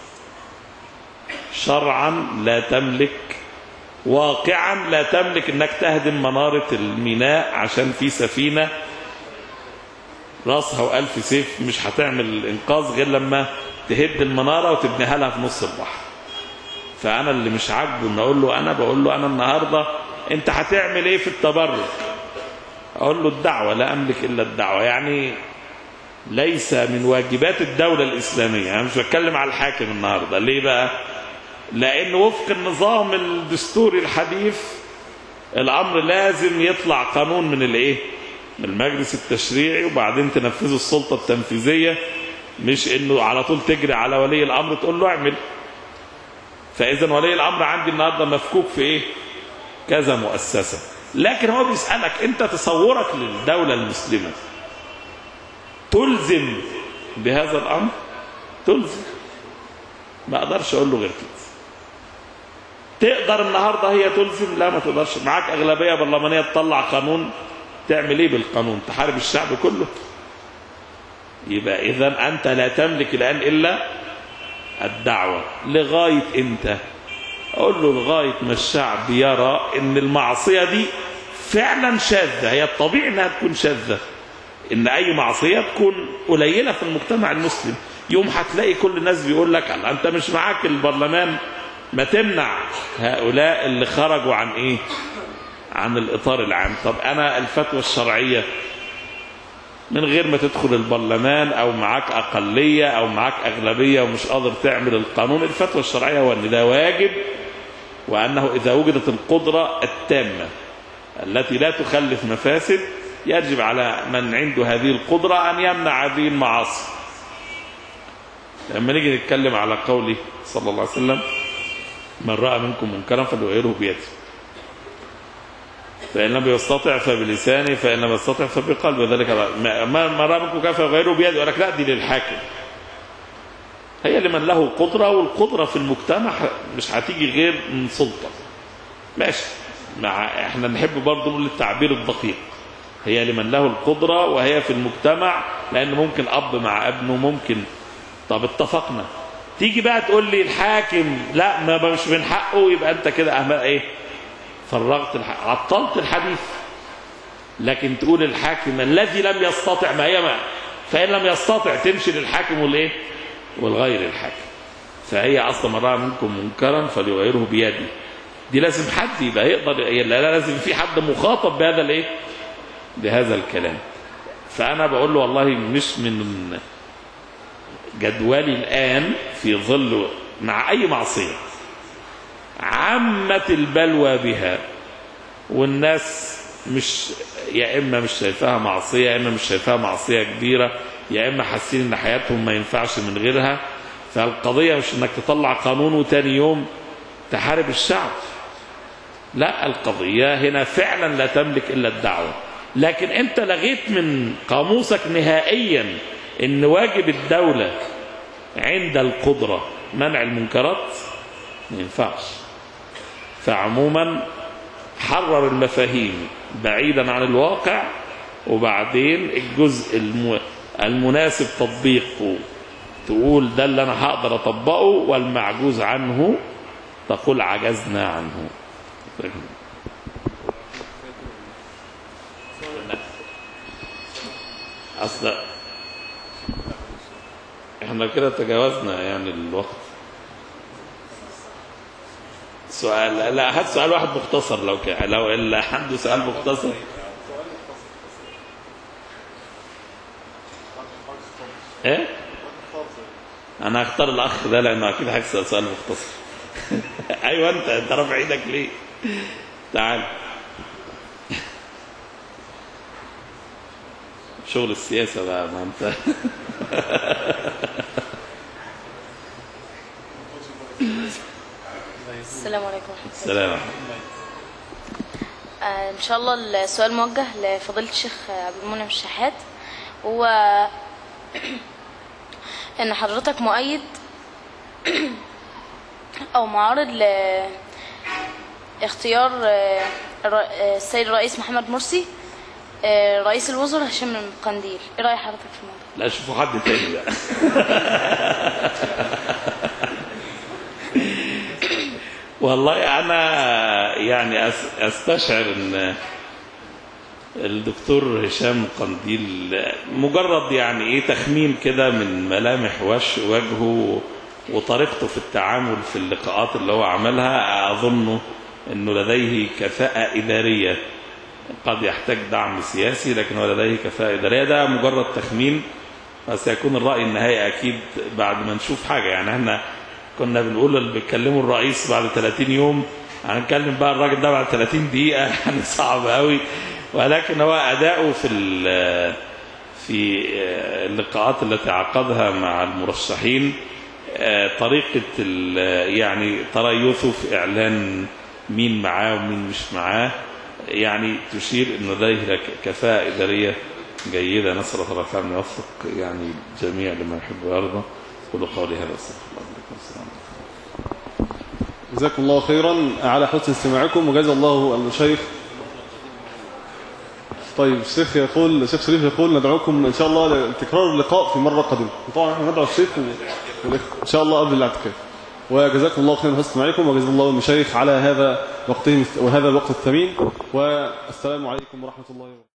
Speaker 4: شرعا لا تملك واقعا لا تملك انك تهدم منارة الميناء عشان في سفينة راسها وألف سيف مش هتعمل الإنقاذ غير لما تهد المنارة وتبنيها لها في نص البحر فأنا اللي مش عاجبه إن أقول له أنا بقول له أنا النهاردة أنت هتعمل إيه في التبرك أقول له الدعوة لا أملك إلا الدعوة يعني ليس من واجبات الدولة الإسلامية أنا مش بتكلم على الحاكم النهاردة ليه بقى لأن وفق النظام الدستوري الحديث الأمر لازم يطلع قانون من الإيه من المجلس التشريعي وبعدين تنفذه السلطة التنفيذية مش انه على طول تجري على ولي الامر تقول له اعمل فاذا ولي الامر عندي النهارده مفكوك في ايه كذا مؤسسة لكن هو بيسألك انت تصورك للدولة المسلمة تلزم بهذا الامر تلزم ما اقدرش اقول له غير كده تقدر النهارده هي تلزم لا ما تقدرش معاك اغلبيه برلمانيه تطلع قانون تعمل ايه بالقانون تحارب الشعب كله يبقى اذا انت لا تملك الان الا الدعوه لغايه امتى اقول له لغايه ما الشعب يرى ان المعصيه دي فعلا شاذه هي الطبيعي انها تكون شاذه ان اي معصيه تكون قليله في المجتمع المسلم يوم هتلاقي كل الناس بيقول لك الله انت مش معاك البرلمان ما تمنع هؤلاء اللي خرجوا عن ايه عن الاطار العام طب انا الفتوى الشرعيه من غير ما تدخل البرلمان او معاك اقليه او معاك اغلبيه ومش قادر تعمل القانون الفتوى الشرعيه هو ان ده واجب وانه اذا وجدت القدره التامه التي لا تخلف مفاسد يجب على من عنده هذه القدره ان يمنع هذه المعاصي لما نيجي نتكلم على قوله صلى الله عليه وسلم من راى منكم منكرا فليغيره بيده فإن لم يستطع فبلسانه فإن لم يستطع فبقلبه ذلك ما ما رأى منكم كيف يغيره بيده يقول لك لا دي للحاكم هي لمن له قدرة والقدرة في المجتمع مش هتيجي غير من سلطة ماشي مع احنا نحب برضه نقول التعبير الدقيق هي لمن له القدرة وهي في المجتمع لأن ممكن أب مع ابنه ممكن طب اتفقنا تيجي بقى تقول لي الحاكم لا ما مش من حقه يبقى انت كده أهمل ايه فرغت الح... عطلت الحديث لكن تقول الحاكم الذي لم يستطع ما هي ما فإن لم يستطع تمشي للحاكم والايه والغير الحاكم فهي أصلا من رأى منكم منكرا فليغيره بيده دي لازم حد يبقى يقدر لا لازم في حد مخاطب بهذا الايه بهذا الكلام فأنا بقول له والله مش من جدولي الآن في ظل مع أي معصية عمت البلوى بها والناس مش يا اما مش شايفاها معصيه يا اما مش شايفاها معصيه كبيره يا اما حاسين ان حياتهم ما ينفعش من غيرها فالقضيه مش انك تطلع قانون وتاني يوم تحارب الشعب لا القضيه هنا فعلا لا تملك الا الدعوه لكن انت لغيت من قاموسك نهائيا ان واجب الدوله عند القدره منع المنكرات ما ينفعش فعموما حرر المفاهيم بعيدا عن الواقع وبعدين الجزء الم... المناسب تطبيقه تقول ده اللي انا هقدر اطبقه والمعجوز عنه تقول عجزنا عنه اصل احنا كده تجاوزنا يعني الوقت سؤال لا هات سؤال واحد مختصر لو كان لو اللي عنده سؤال مختصر ايه انا هختار الاخ ده لانه اكيد هيسال سؤال مختصر ايوه انت انت رافع ايدك ليه تعال شغل السياسة بقى ما انت
Speaker 8: السلام عليكم ورحمة الله
Speaker 4: السلام
Speaker 8: آه، إن شاء الله السؤال موجه لفضيلة الشيخ عبد المنعم الشحات هو إن حضرتك مؤيد أو معارض لاختيار آه، الر- آه، السيد الرئيس محمد مرسي آه، رئيس الوزراء هشام القنديل إيه رأي حضرتك في الموضوع؟
Speaker 4: لا شوفوا حد تاني بقى والله انا يعني أس- استشعر ان الدكتور هشام قنديل مجرد يعني ايه تخمين كده من ملامح وش وجهه وطريقته في التعامل في اللقاءات اللي هو عملها اظنه انه لديه كفاءة ادارية قد يحتاج دعم سياسي لكن هو لديه كفاءة إدارية ده مجرد تخمين بس هيكون الرأي النهائي أكيد بعد ما نشوف حاجة يعني احنا كنا بنقول اللي بيتكلموا الرئيس بعد 30 يوم هنتكلم بقى الراجل ده بعد 30 دقيقة يعني صعب قوي ولكن هو أداؤه في ال- في اللقاءات التي عقدها مع المرشحين آه، طريقة ال- يعني تريثه في إعلان مين معاه ومين مش معاه يعني تشير أن لديه كفاءة إدارية جيدة نسأل الله تعالى أن يوفق يعني الجميع لما يحب ويرضى قولوا قولي هذا استغفر الله لكم السلام
Speaker 3: جزاكم الله خيرا على حسن استماعكم وجزا الله المشايخ طيب الشيخ يقول الشيخ شريف يقول ندعوكم ان شاء الله لتكرار اللقاء في مره قادمه طبعا احنا ندعو الشيخ و- والإخوة ان شاء الله قبل الاعتكاف وجزاكم الله خيرا حسن استماعكم وجزا الله المشايخ على هذا وقتهم وهذا الوقت الثمين والسلام عليكم ورحمه الله وبركاته